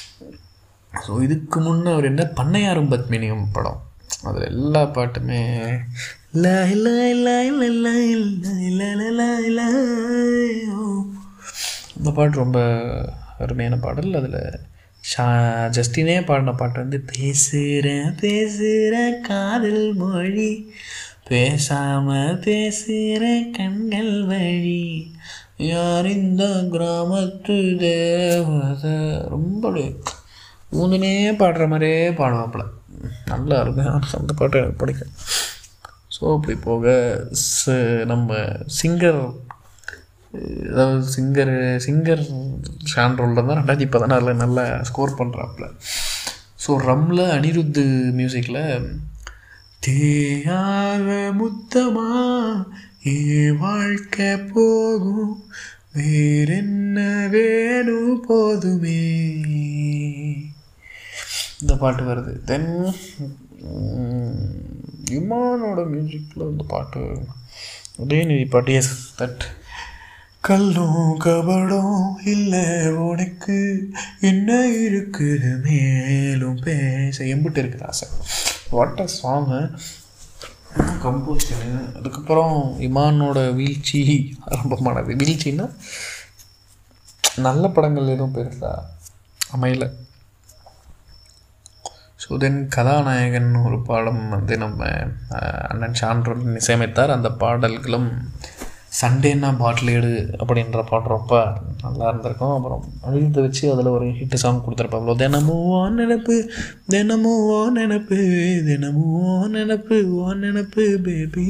ஸோ இதுக்கு முன்னே அவர் என்ன பண்ணையாரும் பத்மினியும் படம் அதில் எல்லா பாட்டுமே லா லா லா லா லா லா லா லா லா ஓ. அந்த பாட்டு ரொம்ப அருமையான பாடல் அதில் ஷா ஜஸ்டினே பாடின பாட்டு வந்து பேசுகிறேன் பேசுகிறேன் காதல் மொழி பேசாம பேசுகிற கண்கள் வழி யார் இந்த கிராமத்து தேவதை ரொம்ப அப்படியே ஊந்துனே பாடுற மாதிரியே பாடுவாப்புல நல்லா இருக்கும் அந்த பாட்டு எனக்கு பிடிக்கும் ஸோ அப்படி போக ச- நம்ம சிங்கர் அதாவது சிங்கர் சிங்கர் ஷான்ரோலில் தான் ரெண்டாயிரத்தி பதினாறில் நல்லா ஸ்கோர் பண்ணுறாப்புல ஸோ ரம்ல அனிருத்து மியூசிக்கில் தேயாக முத்தமா ஏ வாழ்க்கை போகும் வேறென்ன வேணும் போதுமே இந்த பாட்டு வருது தென் இமானோட மியூசிக்கில் இந்த பாட்டு உதயநிதி பாட்டு எஸ் தட் கல்லும் கபடம் இல்லை உனக்கு என்ன இருக்குது மேலும் பேச எம்பிட்டு இருக்குது ஆசை வாட் அ சாங்கு கம்போசரு அதுக்கப்புறம் இமானோட வீழ்ச்சி ஆரம்பமானது வீழ்ச்சின்னா நல்ல படங்கள் எதுவும் பெருசா அமையல ஸோ தென் கதாநாயகன் ஒரு பாடம் வந்து நம்ம அஹ், அண்ணன் சான்றோன் இசையமைத்தார் அந்த பாடல்களும் சண்டேன்னா பாட்டில் எடு அப்படின்ற பாட்டு ரொம்ப நல்லா இருந்திருக்கும் அப்புறம் அழுத்த வச்சு அதில் ஒரு ஹிட் சாங் கொடுத்துருப்பாங்களோ தினமும் ஓ நினப்பு தினமும் ஓ நினப்பு தினமும் ஓ நினப்பு ஓ நினப்பு பேபி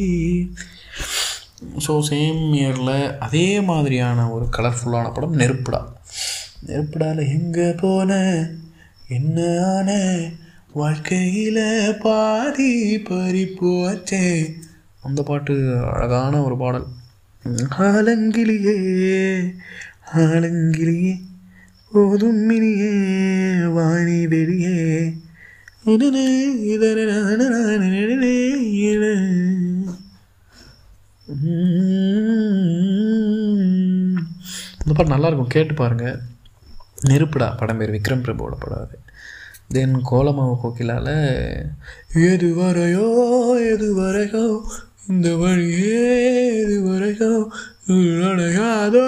ஸோ சேம் இயரில் அதே மாதிரியான ஒரு கலர்ஃபுல்லான படம் நெருப்புடா நெருப்புடால எங்கே போன என்ன ஆன வாழ்க்கையில் பாதி பறி போச்சே அந்த பாட்டு அழகான ஒரு பாடல் ஆலங்கிளியே ஆலங்கிளியே போதும் மினியே வாணி வெளியே இதனே இதனே இதனே உம். இந்த பாட்டு நல்லா இருக்கும் கேட்டு பாருங்க நெருப்புடா படம் பேர் விக்ரம் பிரபுவோட படம் அது தென் கோலமாவு கோகிலால எது வரையோ எது வரையோ இந்த வழியே எது வரையோ அடையாதோ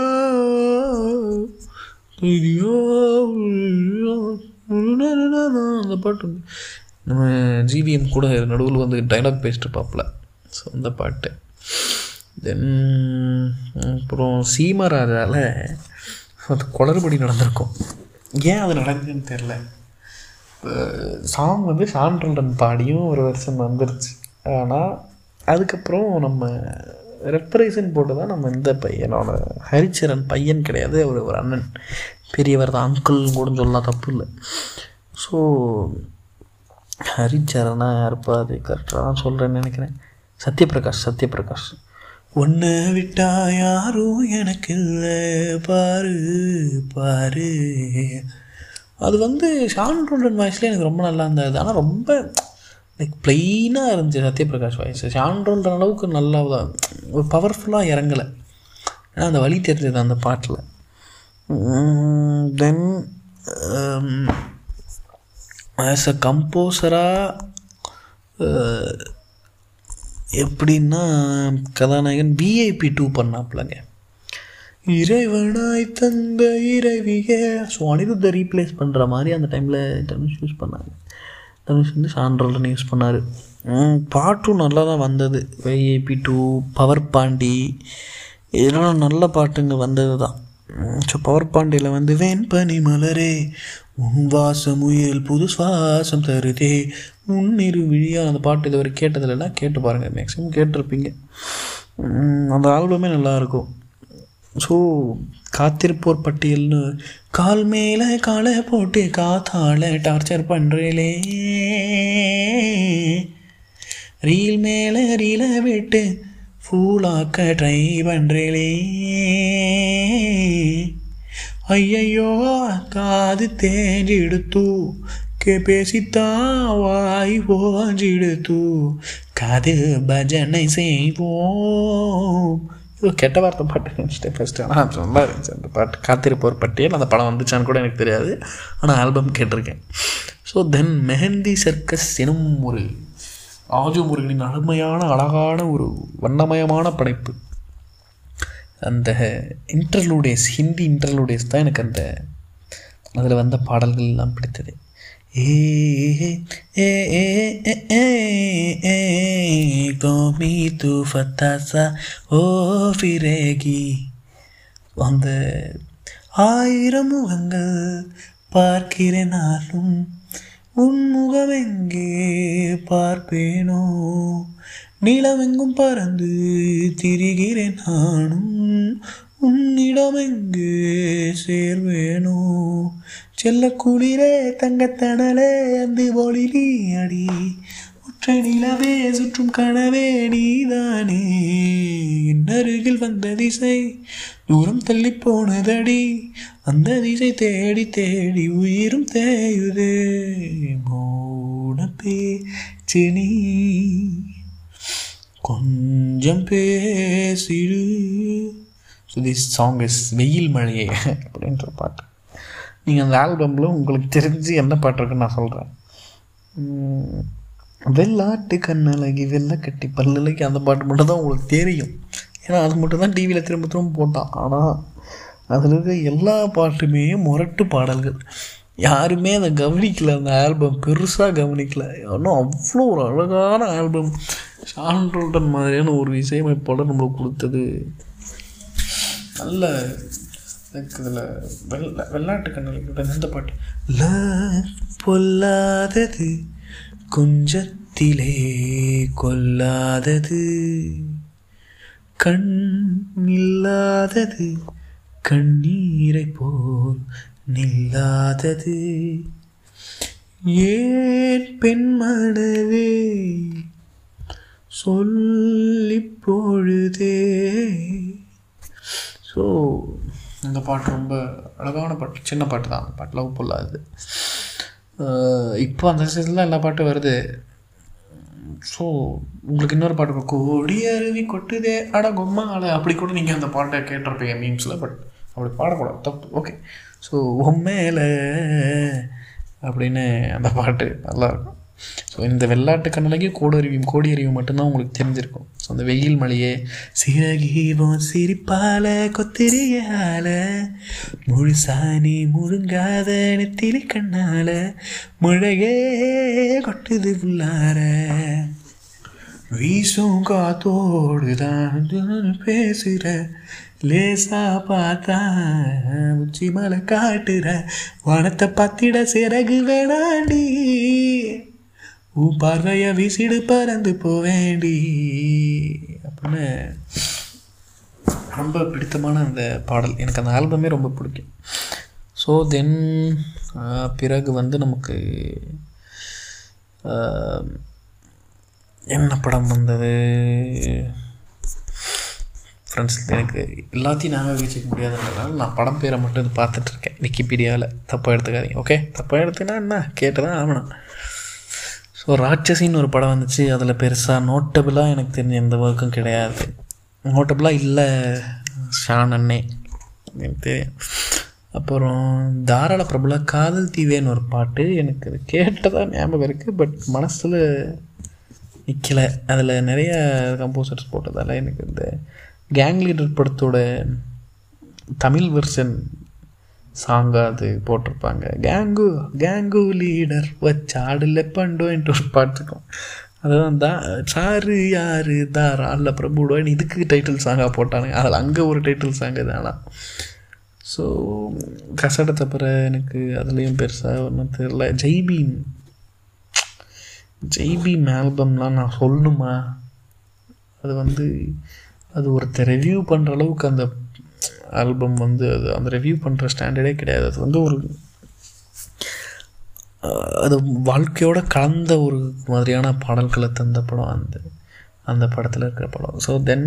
ஐயோ, ஐயோ, அந்த பாட்டு வந்து நம்ம ஜிவிஎம் கூட நடுவில் வந்து டைலாக் பேசிட்டு இருப்பாப்புல ஸோ அந்த பாட்டு தென் அப்புறம் சீமராஜால அது குளறுபடி நடந்திருக்கும் ஏன் அது நடந்ததுன்னு தெரில சாங் வந்து ஷான்ட்ரல்டன் பாடியும் ஒரு வருஷம் வந்துருச்சு ஆனால் அதுக்கப்புறம் நம்ம ரெப்ரேசன் போட்டு தான் நம்ம இந்த பையனோட ஹரிச்சரன் பையன் கிடையாது அவர் ஒரு அண்ணன் பெரியவர் தான் அங்கிள் கூட சொல்லலாம் தப்பு இல்லை ஸோ ஹரிச்சரனா யாருப்பா அது கரெக்டாக தான் சொல்கிறேன்னு நினைக்கிறேன் சத்யபிரகாஷ் சத்யபிரகாஷ் ஒன்றை விட்டா யாரும் எனக்கு இல்லை பாரு பாரு அது வந்து ஷான் ரோல்டன் வாய்ஸ்லேயே எனக்கு ரொம்ப நல்லா இருந்தது ஆனால் ரொம்ப லைக் ப்ளெயினாக இருந்துச்சு சத்யபிரகாஷ் வாய்ஸ் ஷான் ரோல்டன் அளவுக்கு நல்லா தான் ஒரு பவர்ஃபுல்லாக இறங்கலை ஏன்னா அந்த வழி தெரிஞ்சது அந்த பாட்டில் தென் ஆஸ் அ கம்போசராக எப்படின்னா கதாநாயகன் விஐபி டூ பண்ணாப்லங்க இறைவனாய் தந்த இறைவிய ஸோ அனிருத்தை ரீப்ளேஸ் பண்ணுற மாதிரி அந்த டைமில் தனுஷ் யூஸ் பண்ணாங்க தனுஷ் வந்து சான்றோல்டன் யூஸ் பண்ணார் பாட்டும் நல்லா தான் வந்தது விஐபி டூ பவர் பாண்டி இதெல்லாம் நல்ல பாட்டுங்க வந்தது தான் ஸோ பவர் பாண்டியில் வந்து வெண்பனி மலரே உன் வாசம் முயல் புது சுவாசம் தருதே முன்னிரு விழியா அந்த பாட்டு இதுவரை கேட்டதில்லைன்னா கேட்டு பாருங்கள் மேக்ஸிமம் கேட்டிருப்பீங்க அந்த ஆல்பமே நல்லாயிருக்கும் ஸோ காத்திருப்போர் பட்டியல்னு கால் மேலே காலை போட்டு காத்தால டார்ச்சர் பண்ணுறேலே ரீல் மேலே ரீல விட்டு ஃபூலாக்க ட்ரை பண்ணுறேலே ஐயையோ காது தேஞ்சிடுத்து கே பேசித்தான் வாய் ஓஞ்சிடுத்து காது பஜனை செய்வோம் இது கெட்ட வார்த்தை பாட்டு நினச்சிட்டேன் ஃபஸ்ட்டு ஆனால் நல்லா இருந்துச்சு அந்த பாட்டு காத்திருப்போர் பட்டியல் அந்த படம் வந்துச்சான்னு கூட எனக்கு தெரியாது ஆனால் ஆல்பம் கேட்டிருக்கேன் ஸோ தென் மெஹந்தி சர்க்கஸ் எனும் ஒரு ஆஜு முருகனின் அருமையான அழகான ஒரு வண்ணமயமான படைப்பு அந்த இன்டர்லூடேஸ் ஹிந்தி இன்டர்லூடேஸ் தான் எனக்கு அந்த அதில் வந்த பாடல்கள் எல்லாம் பிடித்தது ஏ ஏ ஏ ஏ ஏ கோமி து ஃபத்தாசா ஓ ஃபிரேகி அந்த ஆயிரம் முகங்கள் பார்க்கிறேன் நாளும் உன் முகம் எங்கே பார்ப்பேனோ நிலவெங்கும் பறந்து திரிகிறேன் நானும் உன்னிடம் எங்கு சேர்வேனோ செல்ல குளிரே தங்கத்தணலே அந்த ஒளிலி அடி ஒற்றை நிலவே சுற்றும் கனவே நீதானே என் அருகில் வந்த திசை தூரம் தள்ளி போனதடி அந்த திசை தேடி தேடி உயிரும் தேயுதே மௌன பேச்சு நீ கொஞ்சம் பேசிடு ஸோ திஸ் சாங் இஸ் வெயில் மழையே அப்படின்ற பாட்டு நீங்கள் அந்த ஆல்பமில் உங்களுக்கு தெரிஞ்சு என்ன பாட்டு இருக்குன்னு நான் சொல்கிறேன் வெள்ளாட்டு கண்ணழகி வெள்ளை கட்டி பல்லழகி அந்த பாட்டு மட்டும் தான் உங்களுக்கு தெரியும் ஏன்னா அது மட்டும் தான் டிவியில் திரும்ப திரும்ப போட்டான் ஆனால் அதில் இருக்க எல்லா பாட்டுமே முரட்டு பாடல்கள் யாருமே அதை கவனிக்கல அந்த ஆல்பம் பெருசாக கவனிக்கல ஆனால் அவ்வளோ ஒரு அழகான ஆல்பம் ஷான் ரோல்டன் மாதிரியான ஒரு இசையமைப்பாளர் நம்மளுக்கு கொடுத்தது நல்ல எனக்கு இதில் வெள்ள வெள்ளாட்டு கண்ணல் எந்த பாட்டு ல பொல்லாதது கொஞ்சத்திலே கொல்லாதது கண் இல்லாதது கண்ணீரை போல் நில்லாதது ஏன் பெண்மனவே சொல்லி பொழுதே ஸோ இந்த பாட்டு ரொம்ப அழகான பாட்டு சின்ன பாட்டு தான் அந்த பாட்டு லவ் பொல்லாது இப்போ அந்த சீசனில் எல்லா பாட்டும் வருது ஸோ உங்களுக்கு இன்னொரு பாட்டு இருக்கும் கோடி அருவி கொட்டுதே அட கொம்மா அட அப்படி கூட நீங்கள் அந்த பாட்டை கேட்டிருப்பீங்க மீம்ஸில் பட் அப்படி பாடக்கூடாது தப்பு ஓகே ஸோ உண்மையில அப்படின்னு அந்த பாட்டு நல்லாயிருக்கும் ஸோ இந்த வெள்ளாட்டு கண்ணலகி கோடறிவியும் கோடி அறிவியும் மட்டும்தான் உங்களுக்கு தெரிஞ்சிருக்கும் ஸோ அந்த வெயில் மலையே சிறகீவம் சிரிப்பால கொத்திரியால முழுசாணி முழுங்காத நெத்திலி கண்ணால முழகே கொட்டுது உள்ளார வீசும் காத்தோடு தான் பேசுகிற லேசா பார்த்தா உச்சி மலை காட்டுற வனத்தை பத்திட சிறகு வேணாண்டி உன் பார்வைய வீசிடு பறந்து போவேண்டி அப்படின்னு ரொம்ப பிடித்தமான அந்த பாடல் எனக்கு அந்த ஆல்பமே ரொம்ப பிடிக்கும் ஸோ தென் பிறகு வந்து நமக்கு என்ன படம் வந்தது ஃப்ரெண்ட்ஸ் எனக்கு எல்லாத்தையும் ஞாபகம் வச்சுக்க முடியாதுன்றதுனால நான் படம் பேரை மட்டும் இது பார்த்துட்ருக்கேன் விக்கிபீடியாவில் தப்பாக எடுத்துக்காதீங்க ஓகே தப்பாக எடுத்துனா என்ன கேட்டு தான் ஆகணும் ஸோ ராட்சசின்னு ஒரு படம் வந்துச்சு அதில் பெருசாக நோட்டபுளாக எனக்கு தெரிஞ்ச எந்த ஒர்க்கும் கிடையாது நோட்டபுளாக இல்லை ஷான் அண்ணே எனக்கு தெரியும் அப்புறம் தாராள பிரபல காதல் தீவேன்னு ஒரு பாட்டு எனக்கு அது கேட்டதாக ஞாபகம் இருக்குது பட் மனசில் நிற்கலை அதில் நிறைய கம்போசர்ஸ் போட்டதால் எனக்கு இந்த கேங் லீடர் படத்தோட தமிழ் வெர்ஷன் சாங்காக அது போட்டிருப்பாங்க கேங்கு கேங்கு லீடர் வச்சாடுல பண்டோன்ட்டு ஒரு பாட்டு இருக்கும் அதுதான் தா சாரு யாரு தாரா அல்ல பிரபுடோன்னு இதுக்கு டைட்டில் சாங்காக போட்டானுங்க அதில் அங்கே ஒரு டைட்டில் சாங் இது ஆனால் ஸோ கசடை தவிர எனக்கு அதுலேயும் பெருசாக ஒன்றும் தெரில ஜெய்பீம் ஜெய்பீம் ஆல்பம்லாம் நான் சொல்லணுமா அது வந்து அது ஒருத்தர் ரிவ்யூ பண்ணுற அளவுக்கு அந்த ஆல்பம் வந்து அது அந்த ரிவ்யூ பண்ணுற ஸ்டாண்டர்டே கிடையாது அது வந்து ஒரு அது வாழ்க்கையோட கலந்த ஒரு மாதிரியான பாடல்களை தந்த படம் அந்த அந்த படத்தில் இருக்கிற படம் ஸோ தென்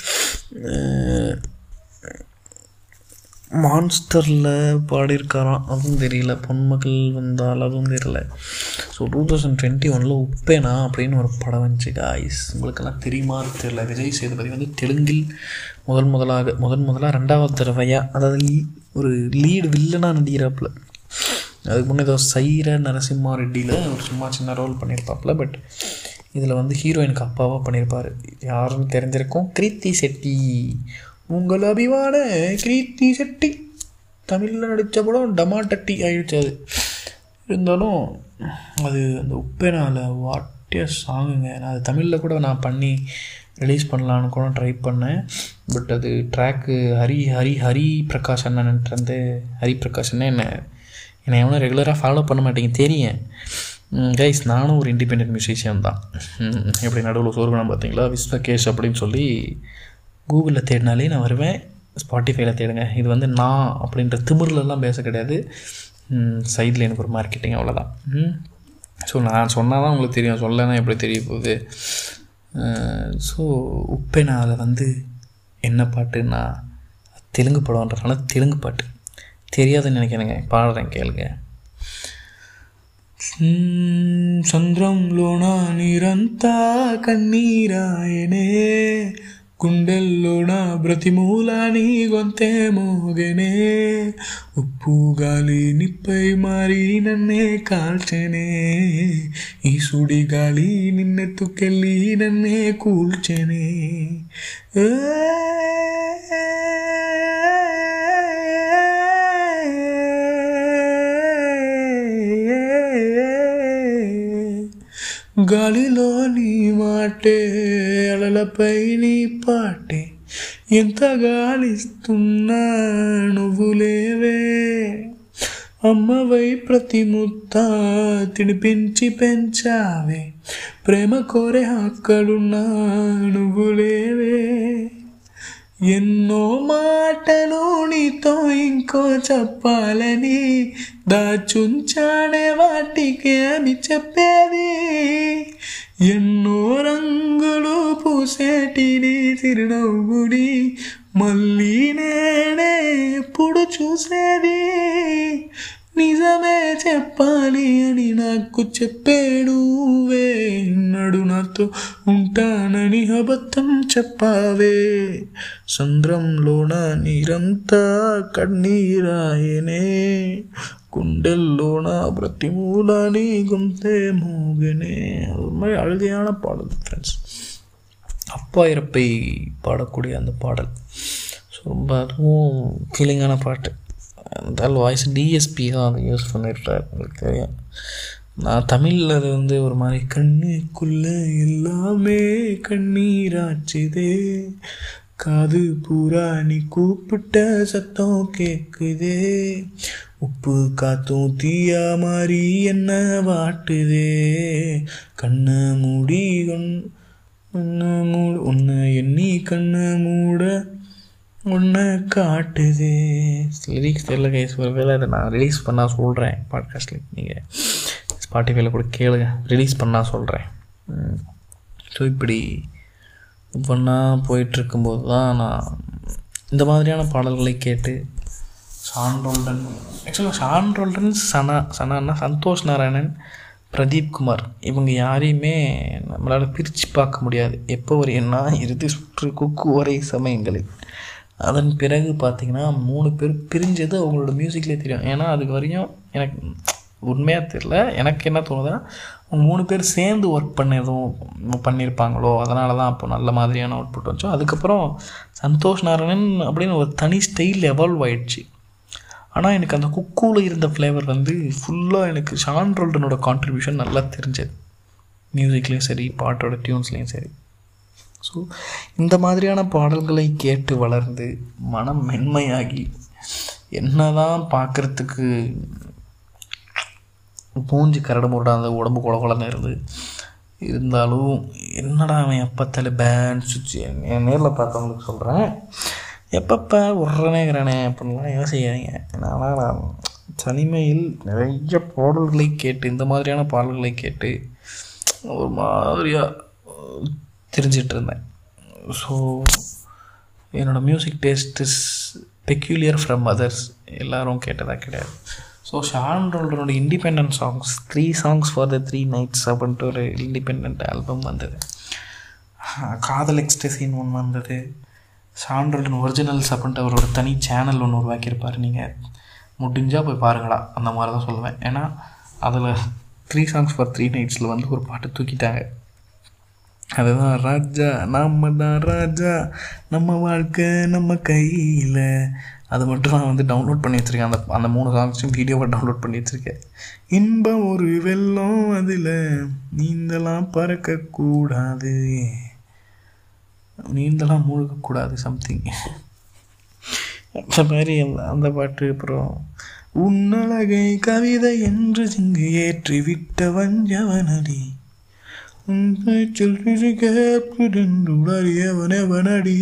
மான்ஸ்டரில் பாடியிருக்காராம் அதுவும் தெரியல பொன்மகள் வந்தால் அதுவும் தெரியல ஸோ டூ தௌசண்ட் டுவெண்ட்டி ஒனில் உப்பேனா அப்படின்னு ஒரு படம் வந்துச்சு காய்ஸ் உங்களுக்கெல்லாம் தெரியுமான்னு தெரியல விஜய் சேதுபதி வந்து தெலுங்கில் முதல் முதலாக முதன் முதலாக ரெண்டாவது தடவையாக அதாவது ஒரு லீடு வில்லனாக நடிகிறாப்புல அதுக்கு முன்னே ஏதோ சைர நரசிம்மா ரெட்டியில் ஒரு சும்மா சின்ன ரோல் பண்ணியிருப்பாப்புல பட் இதில் வந்து ஹீரோயினுக்கு அப்பாவாக பண்ணியிருப்பார் யாருன்னு தெரிஞ்சிருக்கும் கிருத்தி செட்டி உங்கள் அபிமான கிருத்தி செட்டி தமிழில் நடித்த படம் டமாட்டட்டி ஆயிடுச்சு அது இருந்தாலும் அது அந்த உப்பேனால வாட்டிய சாங்குங்க நான் அது தமிழில் கூட நான் பண்ணி ரிலீஸ் பண்ணலான்னு கூட ட்ரை பண்ணேன் பட் அது ட்ராக்கு ஹரி ஹரி ஹரி பிரகாஷ் அண்ணன்ட்டு வந்து ஹரி பிரகாஷ் அண்ணன் என்ன என்னை எவனும் ரெகுலராக ஃபாலோ பண்ண மாட்டேங்க தெரியும் கைஸ் நானும் ஒரு இண்டிபெண்ட் மியூசிஷியன் தான் எப்படி நடுவில் சோர்வனம் பார்த்தீங்களா விஸ்வகேஷ் அப்படின்னு சொல்லி கூகுளில் தேடினாலே நான் வருவேன் ஸ்பாட்டிஃபைல தேடுங்க இது வந்து நான் அப்படின்ற திமிர்லலாம் பேச கிடையாது சைடில் எனக்கு ஒரு மார்க்கெட்டிங் அவ்வளோதான் ஸோ நான் சொன்னால் தான் உங்களுக்கு தெரியும் சொல்லனா எப்படி தெரிய போகுது ஸோ உப்பேனாவில் வந்து என்ன பாட்டுன்னா தெலுங்கு படம்ன்றதுனால தெலுங்கு பாட்டு தெரியாதுன்னு நினைக்கிறேங்க பாடுறேன் கேளுங்க సంద్రంలోన నీరంతా కన్నీరాయనే గుండెల్లోన బ్రతిమూల నీ గొంతే మోగనే ఉప్పు గాలి నిప్పై మారి నన్నే కాల్చెనే ఈ సుడి గాలి నిన్నెత్తుకెళ్ళి నన్నే కూల్చెనే గాలిలో నీ మాటే అలలపై నీ పాటే ఎంత గాలిస్తున్నా నువ్వు లేవే అమ్మవై ప్రతి ముత్త తినిపించి పెంచావే ప్రేమ కోరే అక్కడున్నా నువ్వు లేవే ఎన్నో మాటలు నీతో ఇంకో చెప్పాలని దాచుంచాడే వాటికి అని చెప్పేది ఎన్నో రంగులు పూసేటి నీ చిరునవ్వుని మళ్ళీ నేనే ఎప్పుడు చూసేది నిజమే చెప్పాలి అని నాకు చెప్పేడువే నడు నాతో ఉంటానని అబద్ధం చెప్పావే సంద్రంలోన నీరంతా కన్నీరాయనే குண்டெல்லோன பிரத்திமூல நீ குந்தே மோகனே அது ஒரு மாதிரி அழுகையான பாடல் ஃப்ரெண்ட்ஸ் அப்பா இறப்பை பாடக்கூடிய அந்த பாடல் ஸோ ரொம்ப அதுவும் ஃபீலிங்கான பாட்டு அந்த வாய்ஸ் டிஎஸ்பி தான் அதை யூஸ் பண்ணிருக்கார் உங்களுக்கு தெரியும் நான் தமிழில் அது வந்து ஒரு மாதிரி கண்ணுக்குள்ளே எல்லாமே கண்ணீராச்சுதே காது பூரா நீ கூப்பிட்ட சத்தம் கேட்குதே உப்பு காத்தும் தீயா மாறி என்ன வாட்டுதே கண்ணை மூடி கண்ணை மூட உன்னை எண்ணி கண்ணை மூட உன்னை காட்டுதே லிரிக்ஸ் தெரியல கைஸ் ஒரு வேலை அதை நான் ரிலீஸ் பண்ணால் சொல்கிறேன் பாட்காஸ்ட்டில் நீங்கள் ஸ்பாட்டிஃபைல கூட கேளுங்க ரிலீஸ் பண்ணால் சொல்கிறேன் ஸோ இப்படி ஒவ்வொன்றா போயிட்டுருக்கும்போது தான் நான் இந்த மாதிரியான பாடல்களை கேட்டு ஷான் ஆக்சுவலாக ஷான் சனா சனான்னா சந்தோஷ் நாராயணன் பிரதீப் குமார் இவங்க யாரையுமே நம்மளால் பிரித்து பார்க்க முடியாது எப்போ வரையும்னா இறுதி சுற்று குக்கு வரை சமயங்களில் அதன் பிறகு பார்த்திங்கன்னா மூணு பேர் பிரிஞ்சது அவங்களோட மியூசிக்லேயே தெரியும் ஏன்னா அதுக்கு வரையும் எனக்கு உண்மையாக தெரில எனக்கு என்ன தோணுதுன்னா அவங்க மூணு பேர் சேர்ந்து ஒர்க் பண்ண எதுவும் பண்ணியிருப்பாங்களோ அதனால தான் அப்போ நல்ல மாதிரியான அவுட்புட் வந்துச்சோ அதுக்கப்புறம் சந்தோஷ் நாராயணன் அப்படின்னு ஒரு தனி ஸ்டைல் எவால்வ் ஆயிடுச்சு ஆனால் எனக்கு அந்த குக்கூவில் இருந்த ஃப்ளேவர் வந்து ஃபுல்லாக எனக்கு ஷான் ரோல்டனோட கான்ட்ரிபியூஷன் நல்லா தெரிஞ்சது மியூசிக்லேயும் சரி பாட்டோட டியூன்ஸ்லேயும் சரி ஸோ இந்த மாதிரியான பாடல்களை கேட்டு வளர்ந்து மனம் மென்மையாகி என்ன தான் பார்க்குறதுக்கு பூஞ்சி கரடு முரடாக உடம்பு குல குலன்னு இருந்து இருந்தாலும் என்னடா அவன் எப்பத்தால பேன் சுவிட்ச் என் நேரில் பார்த்தவங்களுக்கு சொல்கிறேன் எப்பப்போ உடனேங்கிறானே அப்படின்லாம் யோசிக்காதீங்க நான் தனிமையில் நிறைய பாடல்களை கேட்டு இந்த மாதிரியான பாடல்களை கேட்டு ஒரு மாதிரியாக தெரிஞ்சிட்டு இருந்தேன் ஸோ என்னோடய music taste is peculiar from others எல்லோரும் கேட்டதாக கிடையாது ஸோ ஷான் ரோல்டனோட independent songs three songs for the three nights அப்படின்ட்டு ஒரு இண்டிபெண்ட் ஆல்பம் வந்தது காதல் எக்ஸ்டசின்னு ஒன்று வந்தது ஷான் ஒரிஜினல்ஸ் அப்படின்ட்டு அவரோட தனி சேனல் ஒன்று உருவாக்கியிருப்பார் நீங்கள் முடிஞ்சால் போய் பாருங்களா அந்த மாதிரி தான் சொல்லுவேன் ஏன்னா அதில் த்ரீ சாங்ஸ் ஃபார் த்ரீ நைட்ஸில் வந்து ஒரு பாட்டு தூக்கிட்டாங்க அதுதான் ராஜா நம்ம தான் ராஜா நம்ம வாழ்க்கை நம்ம கையில் அது மட்டும் நான் வந்து டவுன்லோட் பண்ணி வச்சுருக்கேன் அந்த அந்த மூணு சாங்ஸையும் வீடியோவை டவுன்லோட் பண்ணி வச்சுருக்கேன் இன்பம் ஒரு வெள்ளம் அதில் நீந்தலாம் பறக்கக்கூடாது நீந்தலாம் மூழ்கக்கூடாது சம்திங் அந்த மாதிரி அந்த பாட்டு அப்புறம் உன்னழகை கவிதை என்று இங்கு ஏற்றி விட்ட வஞ்சவனடி கேட்புடறியவனவனடி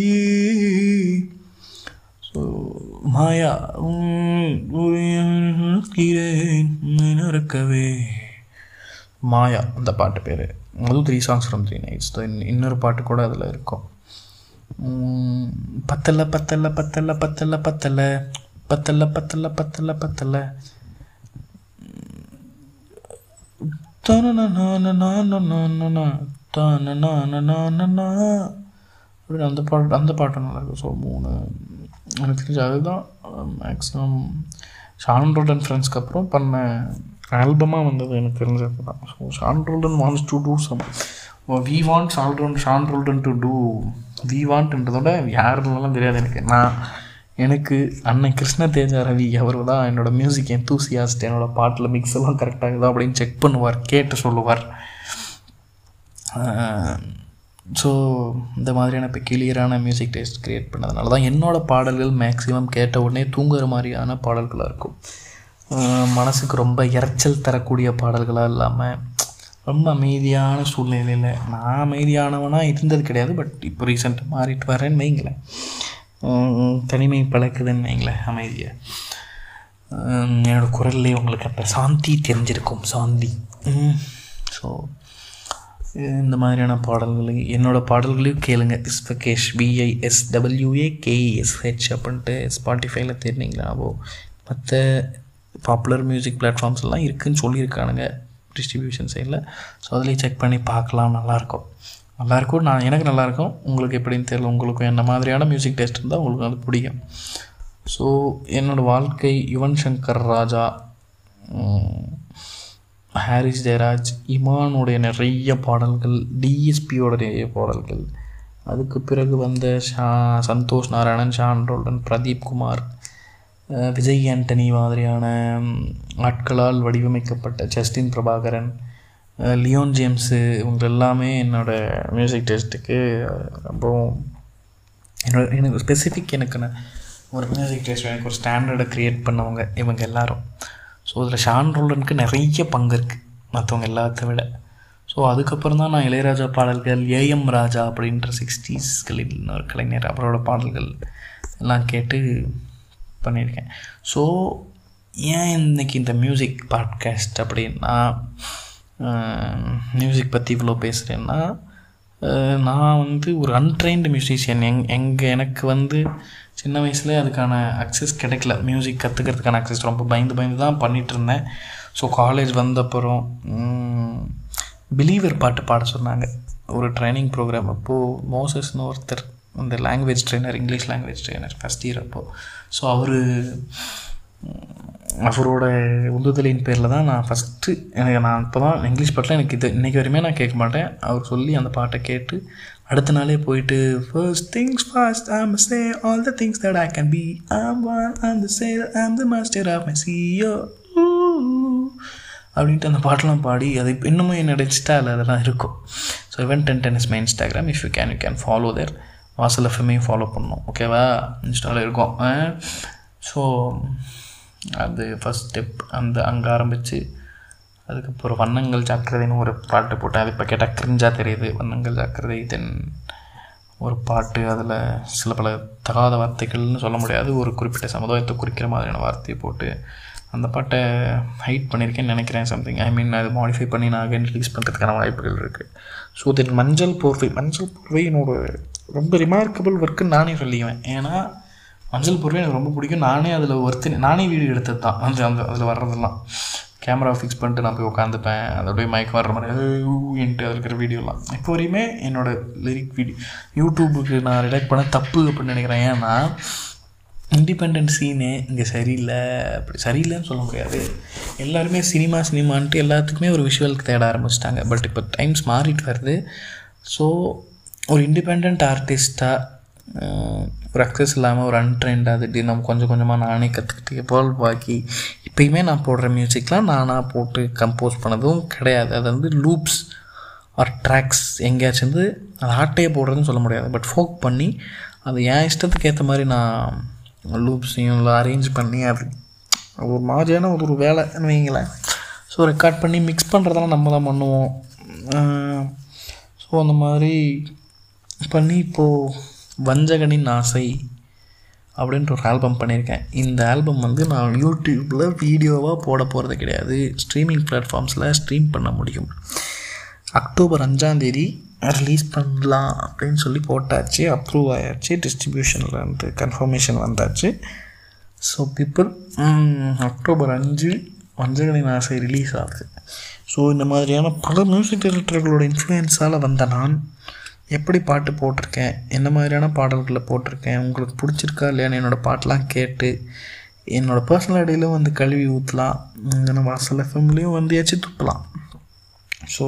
ஸோ மாயா நடக்கவே மாயா அந்த பாட்டு பேர் அதுவும் three songs from three nights இன்னொரு பாட்டு கூட அதில் இருக்கும் பத்தல பத்தல பத்தல பத்தல பத்தல பத்தல பத்தல பத்தல பத்தல அப்படின்னு அந்த பாட்டு அந்த பாட்டு நல்லாயிருக்கும் ஸோ மூணு எனக்கு தெரிஞ்ச அதுதான் மேக்ஸிமம் ஷான் ரோல்டன் ஃப்ரெண்ட்ஸ்க்கு அப்புறம் பண்ண ஆல்பமாக வந்தது எனக்கு தெரிஞ்சது தான் so Sean Roldan wants to do some we want Sean Rol Sean Roldan to do we வாண்ட்ன்றதோட யாருன்னெல்லாம் தெரியாது எனக்கு நான் எனக்கு அண்ணன் கிருஷ்ண தேஜா ரவி அவர் தான் என்னோடய மியூசிக் எந்தூசியாஸ்ட் என்னோடய பாட்டில் மிக்ஸ் எல்லாம் கரெக்டாகுதா அப்படின்னு செக் பண்ணுவார் கேட்டு சொல்லுவார் ஸோ இந்த மாதிரியான இப்போ கிளியரான மியூசிக் டேஸ்ட் க்ரியேட் பண்ணதுனால தான் என்னோடய பாடல்கள் மேக்ஸிமம் கேட்ட உடனே தூங்குற மாதிரியான பாடல்களாக இருக்கும் மனசுக்கு ரொம்ப இறைச்சல் தரக்கூடிய பாடல்களாக இல்லாமல் ரொம்ப அமைதியான சூழ்நிலையில் நான் அமைதியானவனாக இருந்தது கிடையாது பட் இப்போ ரீசெண்டாக மாறிட்டு வரேன்னு வைங்களேன் தனிமை பழக்குதுன்னு வைங்களேன் அமைதியை என்னோடய குரல்லே உங்களுக்கு அப்போ சாந்தி தெரிஞ்சிருக்கும் சாந்தி ஸோ இந்த மாதிரியான பாடல்களை என்னோடய பாடல்களையும் கேளுங்க இஸ்பகேஷ் பிஐஎஸ் டபிள்யூஏ கேஇஎஸ்ஹெச் அப்படின்ட்டு ஸ்பாட்டிஃபைல தேடினீங்களாவோ மற்ற பாப்புலர் மியூசிக் பிளாட்ஃபார்ம்ஸ் எல்லாம் இருக்குதுன்னு சொல்லியிருக்கானுங்க டிஸ்ட்ரிபியூஷன் சைடில் ஸோ அதுலேயும் செக் பண்ணி பார்க்கலாம் நல்லாயிருக்கும் நல்லாயிருக்கும் நான் எனக்கு நல்லாயிருக்கும் உங்களுக்கு எப்படின்னு தெரியல உங்களுக்கும் என்ன மாதிரியான மியூசிக் டேஸ்ட் இருந்தால் உங்களுக்கு அது பிடிக்கும் ஸோ என்னோடய வாழ்க்கை யுவன் சங்கர் ராஜா ஹாரிஸ் ஜெயராஜ் இமானுடைய நிறைய பாடல்கள் டிஎஸ்பியோட நிறைய பாடல்கள் அதுக்கு பிறகு வந்த ஷா சந்தோஷ் நாராயணன் ஷான் ரோல்டன் பிரதீப் குமார் விஜய் ஆண்டனி மாதிரியான ஆட்களால் வடிவமைக்கப்பட்ட ஜஸ்டின் பிரபாகரன் லியோன் ஜேம்ஸு இவங்க எல்லாமே என்னோடய மியூசிக் டேஸ்ட்டுக்கு ரொம்பவும் என்னோட எனக்கு ஸ்பெசிஃபிக் எனக்கு ஒரு மியூசிக் டேஸ்ட் எனக்கு ஒரு ஸ்டாண்டர்டை க்ரியேட் பண்ணவங்க இவங்க எல்லாரும் ஸோ அதில் ஷான் ரோலனுக்கு நிறைய பங்கு இருக்குது மற்றவங்க எல்லாத்த விட ஸோ அதுக்கப்புறம் தான் நான் இளையராஜா பாடல்கள் ஏஎம் ராஜா அப்படின்ற சிக்ஸ்டீஸ்களில் ஒரு கலைஞர் அவரோட பாடல்கள் எல்லாம் கேட்டு பண்ணியிருக்கேன் ஸோ ஏன் இன்றைக்கி இந்த மியூசிக் பாட்காஸ்ட் அப்படின்னா மியூசிக் பற்றி இவ்வளோ பேசுகிறேன்னா அஹ், நான் வந்து ஒரு அன்ட்ரெயின்டு மியூசிஷியன் எங் எங்கே எனக்கு வந்து சின்ன வயசுலேயே அதுக்கான அக்சஸ் கிடைக்கல மியூசிக் கற்றுக்கிறதுக்கான அக்சஸ் ரொம்ப பயந்து பயந்து தான் பண்ணிகிட்டு இருந்தேன் ஸோ காலேஜ் வந்தப்புறம் பிலீவர் பாட்டு பாட சொன்னாங்க ஒரு ட்ரைனிங் ப்ரோக்ராம் அப்போது மோசஸ்னு ஒருத்தர் அந்த language trainer English language trainer first year அப்போது ஸோ அவர் அவரோட உந்துதலின் பேரில் தான் நான் ஃபஸ்ட்டு எனக்கு நான் இப்போ தான் இங்கிலீஷ் பாட்டில் எனக்கு இது இன்றைக்கி வரையுமே நான் கேட்க மாட்டேன் அவர் சொல்லி அந்த பாட்டை கேட்டு அடுத்த நாளே போயிட்டு first things first I'm say all the things that I can be I'm one I'm the sail I'm the master of my சியோ அப்படின்ட்டு அந்த பாட்டெலாம் பாடி அது இப்போ இன்னமும் என்னோட இன்ஸ்டாவில் அதெல்லாம் இருக்கும் ஸோ இவன் ten ten is my Instagram if you can you can follow there Vaasal எஃப்எம்மையும் ஃபாலோ பண்ணணும் ஓகேவா இன்ஸ்டாவில் இருக்கும் ஸோ அது ஃபஸ்ட் ஸ்டெப் அந்த அங்கே ஆரம்பித்து அதுக்கப்புறம் வண்ணங்கள் ஜாக்கிரதைன்னு ஒரு பாட்டு போட்டேன் அது இப்போ கேட்டால் கிரிஞ்சாக தெரியுது வண்ணங்கள் ஜாக்கிரதை தென் ஒரு பாட்டு அதில் சில பல தகாத வார்த்தைகள்னு சொல்ல முடியாது ஒரு குறிப்பிட்ட சமுதாயத்தை குறிக்கிற மாதிரியான வார்த்தையை போட்டு அந்த பாட்டை ஹைட் பண்ணியிருக்கேன்னு நினைக்கிறேன் சம்திங் ஐ மீன் அது மாடிஃபை பண்ணி நான் அகைன் ரிலீஸ் பண்ணுறதுக்கான வாய்ப்புகள் இருக்குது ஸோ தென் மஞ்சள் போர்வை மஞ்சள் போர்வை என்னோட ரொம்ப ரிமார்க்கபிள் ஒர்க்குன்னு நானே சொல்லிக்குவேன் ஏன்னா மஞ்சள் போர்வை எனக்கு ரொம்ப பிடிக்கும் நானே அதில் ஒருத்தர் நானே வீடியோ எடுத்தது தான் அந்த அந்த அதில் வர்றதெல்லாம் கேமரா ஃபிக்ஸ் பண்ணிட்டு நான் போய் உட்காந்துப்பேன் அது அப்படியே மயக்கம் வர்ற மாதிரி என்ட்டு இருக்கிற வீடியோலாம் இப்போ வரையுமே என்னோடய லிரிக் வீடியோ யூடியூபுக்கு நான் ரிலேட் பண்ண தப்பு அப்படின்னு நினைக்கிறேன் ஏன்னா இண்டிபெண்ட் சீனு இங்கே சரியில்லை அப்படி சரியில்லைன்னு சொல்ல முடியாது எல்லாருமே சினிமா சினிமான்ட்டு எல்லாத்துக்குமே ஒரு விஷுவலுக்கு தேட ஆரம்பிச்சிட்டாங்க பட் இப்போ டைம்ஸ் மாறிட்டு வருது ஸோ ஒரு இண்டிபெண்ட் ஆர்டிஸ்ட்டாக ஒரு அக்சஸ் இல்லாமல் ஒரு அன்ட்ரெண்டாக அது நம்ம கொஞ்சம் கொஞ்சமாக நானே கற்றுக்கிட்டு எவால்வ் ஆக்கி இப்போயுமே நான் போடுற மியூசிக்லாம் நானாக போட்டு கம்போஸ் பண்ணதும் கிடையாது அது வந்து லூப்ஸ் ஆர் ட்ராக்ஸ் எங்கேயாச்சும் வந்து அது ஆட்டையே போடுறதுன்னு சொல்ல முடியாது பட் ஃபோக் பண்ணி அது என் இஷ்டத்துக்கு ஏற்ற மாதிரி நான் லூப்ஸையும் இல்லை அரேஞ்ச் பண்ணி அது ஒரு மாதிரியான ஒரு ஒரு வேலைன்னு வைங்களேன் ஸோ ரெக்கார்ட் பண்ணி மிக்ஸ் பண்ணுறதெல்லாம் நம்ம தான் பண்ணுவோம் ஸோ அந்த மாதிரி பண்ணி இப்போது வஞ்சகனின் ஆசை அப்படின்ற ஒரு ஆல்பம் பண்ணியிருக்கேன் இந்த ஆல்பம் வந்து நான் யூடியூப்பில் வீடியோவாக போட போகிறது கிடையாது ஸ்ட்ரீமிங் பிளாட்ஃபார்ம்ஸில் ஸ்ட்ரீம் பண்ண முடியும் அக்டோபர் அஞ்சாந்தேதி ரிலீஸ் பண்ணலாம் அப்படின்னு சொல்லி போட்டாச்சு அப்ரூவ் ஆயாச்சு டிஸ்ட்ரிபியூஷனில் வந்து கன்ஃபர்மேஷன் வந்தாச்சு ஸோ பீப்புள் அக்டோபர் அஞ்சு வஞ்சகனின் ஆசை ரிலீஸ் ஆகுது ஸோ இந்த மாதிரியான பல மியூசிக் டைரக்டர்களோட இன்ஃப்ளூயன்ஸால் வந்த நான் எப்படி பாட்டு போட்டிருக்கேன் என்ன மாதிரியான பாடல்களை போட்டிருக்கேன் உங்களுக்கு பிடிச்சிருக்கா இல்லையான்னு என்னோடய பாட்டெலாம் கேட்டு என்னோடய பர்சனல் ஐடியிலும் வந்து கழுவி ஊற்றலாம் இங்கே வாசல் எஃப்எம்லேயும் வந்து ஏச்சு துப்பலாம் ஸோ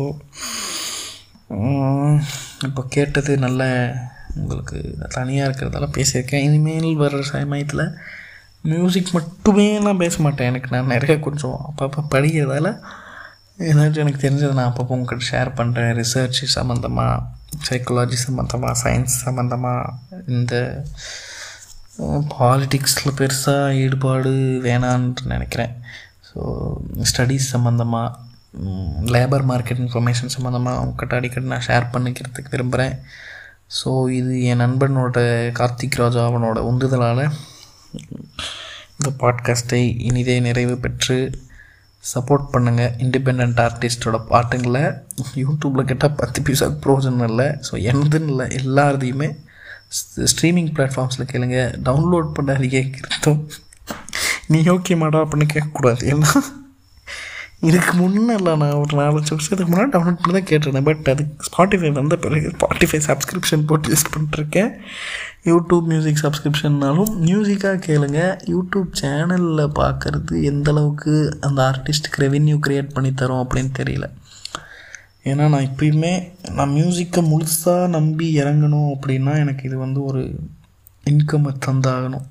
இப்போ கேட்டது நல்ல உங்களுக்கு தனியாக இருக்கிறதால பேசியிருக்கேன் இனிமேல் வர்ற சமயத்தில் மியூசிக் மட்டுமே நான் பேச மாட்டேன் எனக்கு நான் நிறைய கொஞ்சம் அப்பப்போ படிக்கிறதால ஏதாச்சும் எனக்கு தெரிஞ்சதை நான் அப்பப்போ உங்கள்கிட்ட ஷேர் பண்ணுறேன் ரிசர்ச் சம்மந்தமாக சைக்காலஜி சம்மந்தமாக சயின்ஸ் சம்மந்தமாக இந்த பாலிட்டிக்ஸில் பெருசாக ஈடுபாடு வேணான்னு நினைக்கிறேன் ஸோ ஸ்டடீஸ் சம்மந்தமாக லேபர் மார்க்கெட் இன்ஃபர்மேஷன் சம்மந்தமாக அவங்ககிட்ட அடிக்கடி நான் ஷேர் பண்ணிக்கிறதுக்கு விரும்புகிறேன் ஸோ இது என் நண்பனோட கார்த்திக் ராஜா அவனோட உந்துதலால் இந்த பாட்காஸ்ட்டை இனிதே நிறைவு பெற்று சப்போர்ட் பண்ணுங்கள் இண்டிபெண்ட் ஆர்டிஸ்டோட பாட்டுங்களை யூடியூப்பில் கேட்டால் பத்து பைசாக்கு ப்ரோஜனம் இல்லை ஸோ எனதுன்னு இல்லை எல்லாத்தையுமே ஸ்ட்ரீமிங் பிளாட்ஃபார்ம்ஸில் கேளுங்க டவுன்லோட் பண்ணாதீங்க கிருத்தம் நீ ஓகே மாடா அப்படின்னு கேட்கக்கூடாது ஏன்னா இதுக்கு முன்னே இல்லை நான் ஒரு நாலஞ்சு வருஷத்துக்கு முன்னாடி டவுன்லோட் பண்ணி தான் கேட்டிருந்தேன் பட் அது ஸ்பாட்டிஃபை வந்த பிறகு ஸ்பாட்டிஃபை சப்ஸ்கிரிப்ஷன் போட்டு யூஸ் பண்ணிட்டுருக்கேன் யூடியூப் மியூசிக் சப்ஸ்கிரிப்ஷன்னாலும் மியூசிக்காக கேளுங்க யூடியூப் சேனலில் பார்க்குறது எந்த அளவுக்கு அந்த ஆர்டிஸ்ட்டுக்கு ரெவென்யூ க்ரியேட் பண்ணி தரும் அப்படின்னு தெரியல ஏன்னா நான் இப்பயுமே நான் மியூசிக்கை முழுசாக நம்பி இறங்கணும் அப்படின்னா எனக்கு இது வந்து ஒரு இன்கம் தந்தாகணும்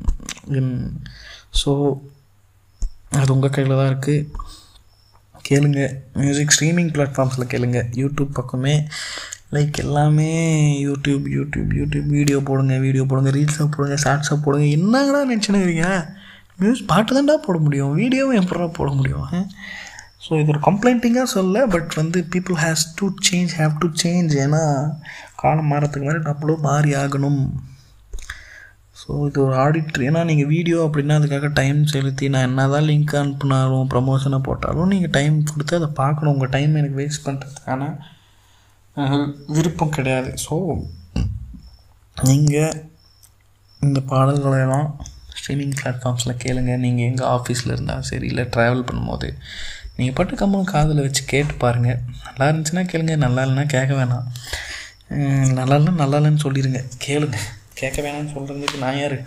ஸோ அது உங்கள் கையில் தான் இருக்குது கேளுங்க மியூசிக் ஸ்ட்ரீமிங் பிளாட்ஃபார்ம்ஸில் கேளுங்க யூடியூப் பக்கமே லைக் எல்லாமே யூடியூப் யூடியூப் யூடியூப் வீடியோ போடுங்க வீடியோ போடுங்க ரீல்ஸாக போடுங்க ஷார்ட்ஸாக போடுங்க என்னங்கடா நினச்சினுக்கிறீங்க மியூஸ் பாட்டு தான்டா போட முடியும் வீடியோவும் எப்படா போட முடியும் ஸோ இது ஒரு கம்ப்ளைண்ட்டிங்காக சொல்ல பட் வந்து people has to change have to change ஏன்னா காலம் மாறத்துக்கு மாதிரி நம்மளும் மாறி ஆகணும் ஸோ இது ஒரு ஆடிட்ரு ஏன்னா நீங்கள் வீடியோ அப்படின்னா அதுக்காக டைம் செலுத்தி நான் என்ன தான் லிங்க் அனுப்புனாலும் ப்ரமோஷனை போட்டாலும் நீங்கள் டைம் கொடுத்து அதை பார்க்கணும் உங்கள் டைம் எனக்கு வேஸ்ட் பண்ணுறதுக்கான அஹ், விருப்பம் கிடையாது ஸோ நீங்கள் இந்த பாடல்களெல்லாம் ஸ்ட்ரீமிங் பிளாட்ஃபார்ம்ஸில் கேளுங்க நீங்கள் எங்கள் ஆஃபீஸில் இருந்தாலும் சரி இல்லை ட்ராவல் பண்ணும்போது நீங்கள் பாட்டு கம்மன் காதில் வச்சு கேட்டு பாருங்கள் நல்லா இருந்துச்சுன்னா கேளுங்க நல்லா இல்லைன்னா கேட்க வேணாம் அஹ், நல்லா இல்லைன்னா நல்லா இல்லைன்னு சொல்லிடுங்க கேளுங்க கேட்க வேணாம்னு சொல்கிறதுக்கு நான் யார்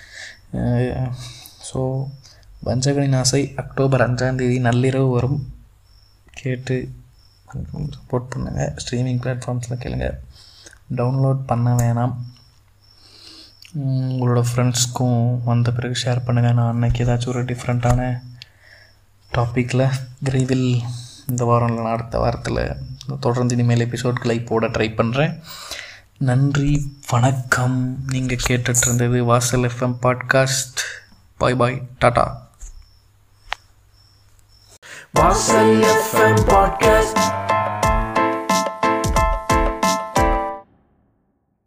ஸோ வஞ்சகனின் ஆசை அக்டோபர் அஞ்சாந்தேதி நள்ளிரவு வரும் கேட்டு கொஞ்சம் சப்போர்ட் பண்ணுங்கள் ஸ்ட்ரீமிங் பிளாட்ஃபார்ம்ஸில் கேளுங்க டவுன்லோட் பண்ண வேணாம் உம், உங்களோட ஃப்ரெண்ட்ஸ்க்கும் வந்த பிறகு ஷேர் பண்ணுங்கள் நான் அன்னைக்கு ஏதாச்சும் ஒரு டிஃப்ரெண்ட்டான டாப்பிக்கில் விரைவில் இந்த வாரம் இல்லை அடுத்த வாரத்தில் தொடர்ந்து இனிமேல் எபிசோட்களை போட ட்ரை பண்ணுறேன் நன்றி வணக்கம் நீங்கள் கேட்டுட்டு இருந்தது Vassal FM podcast bye bye டாடா Vassal FM Podcast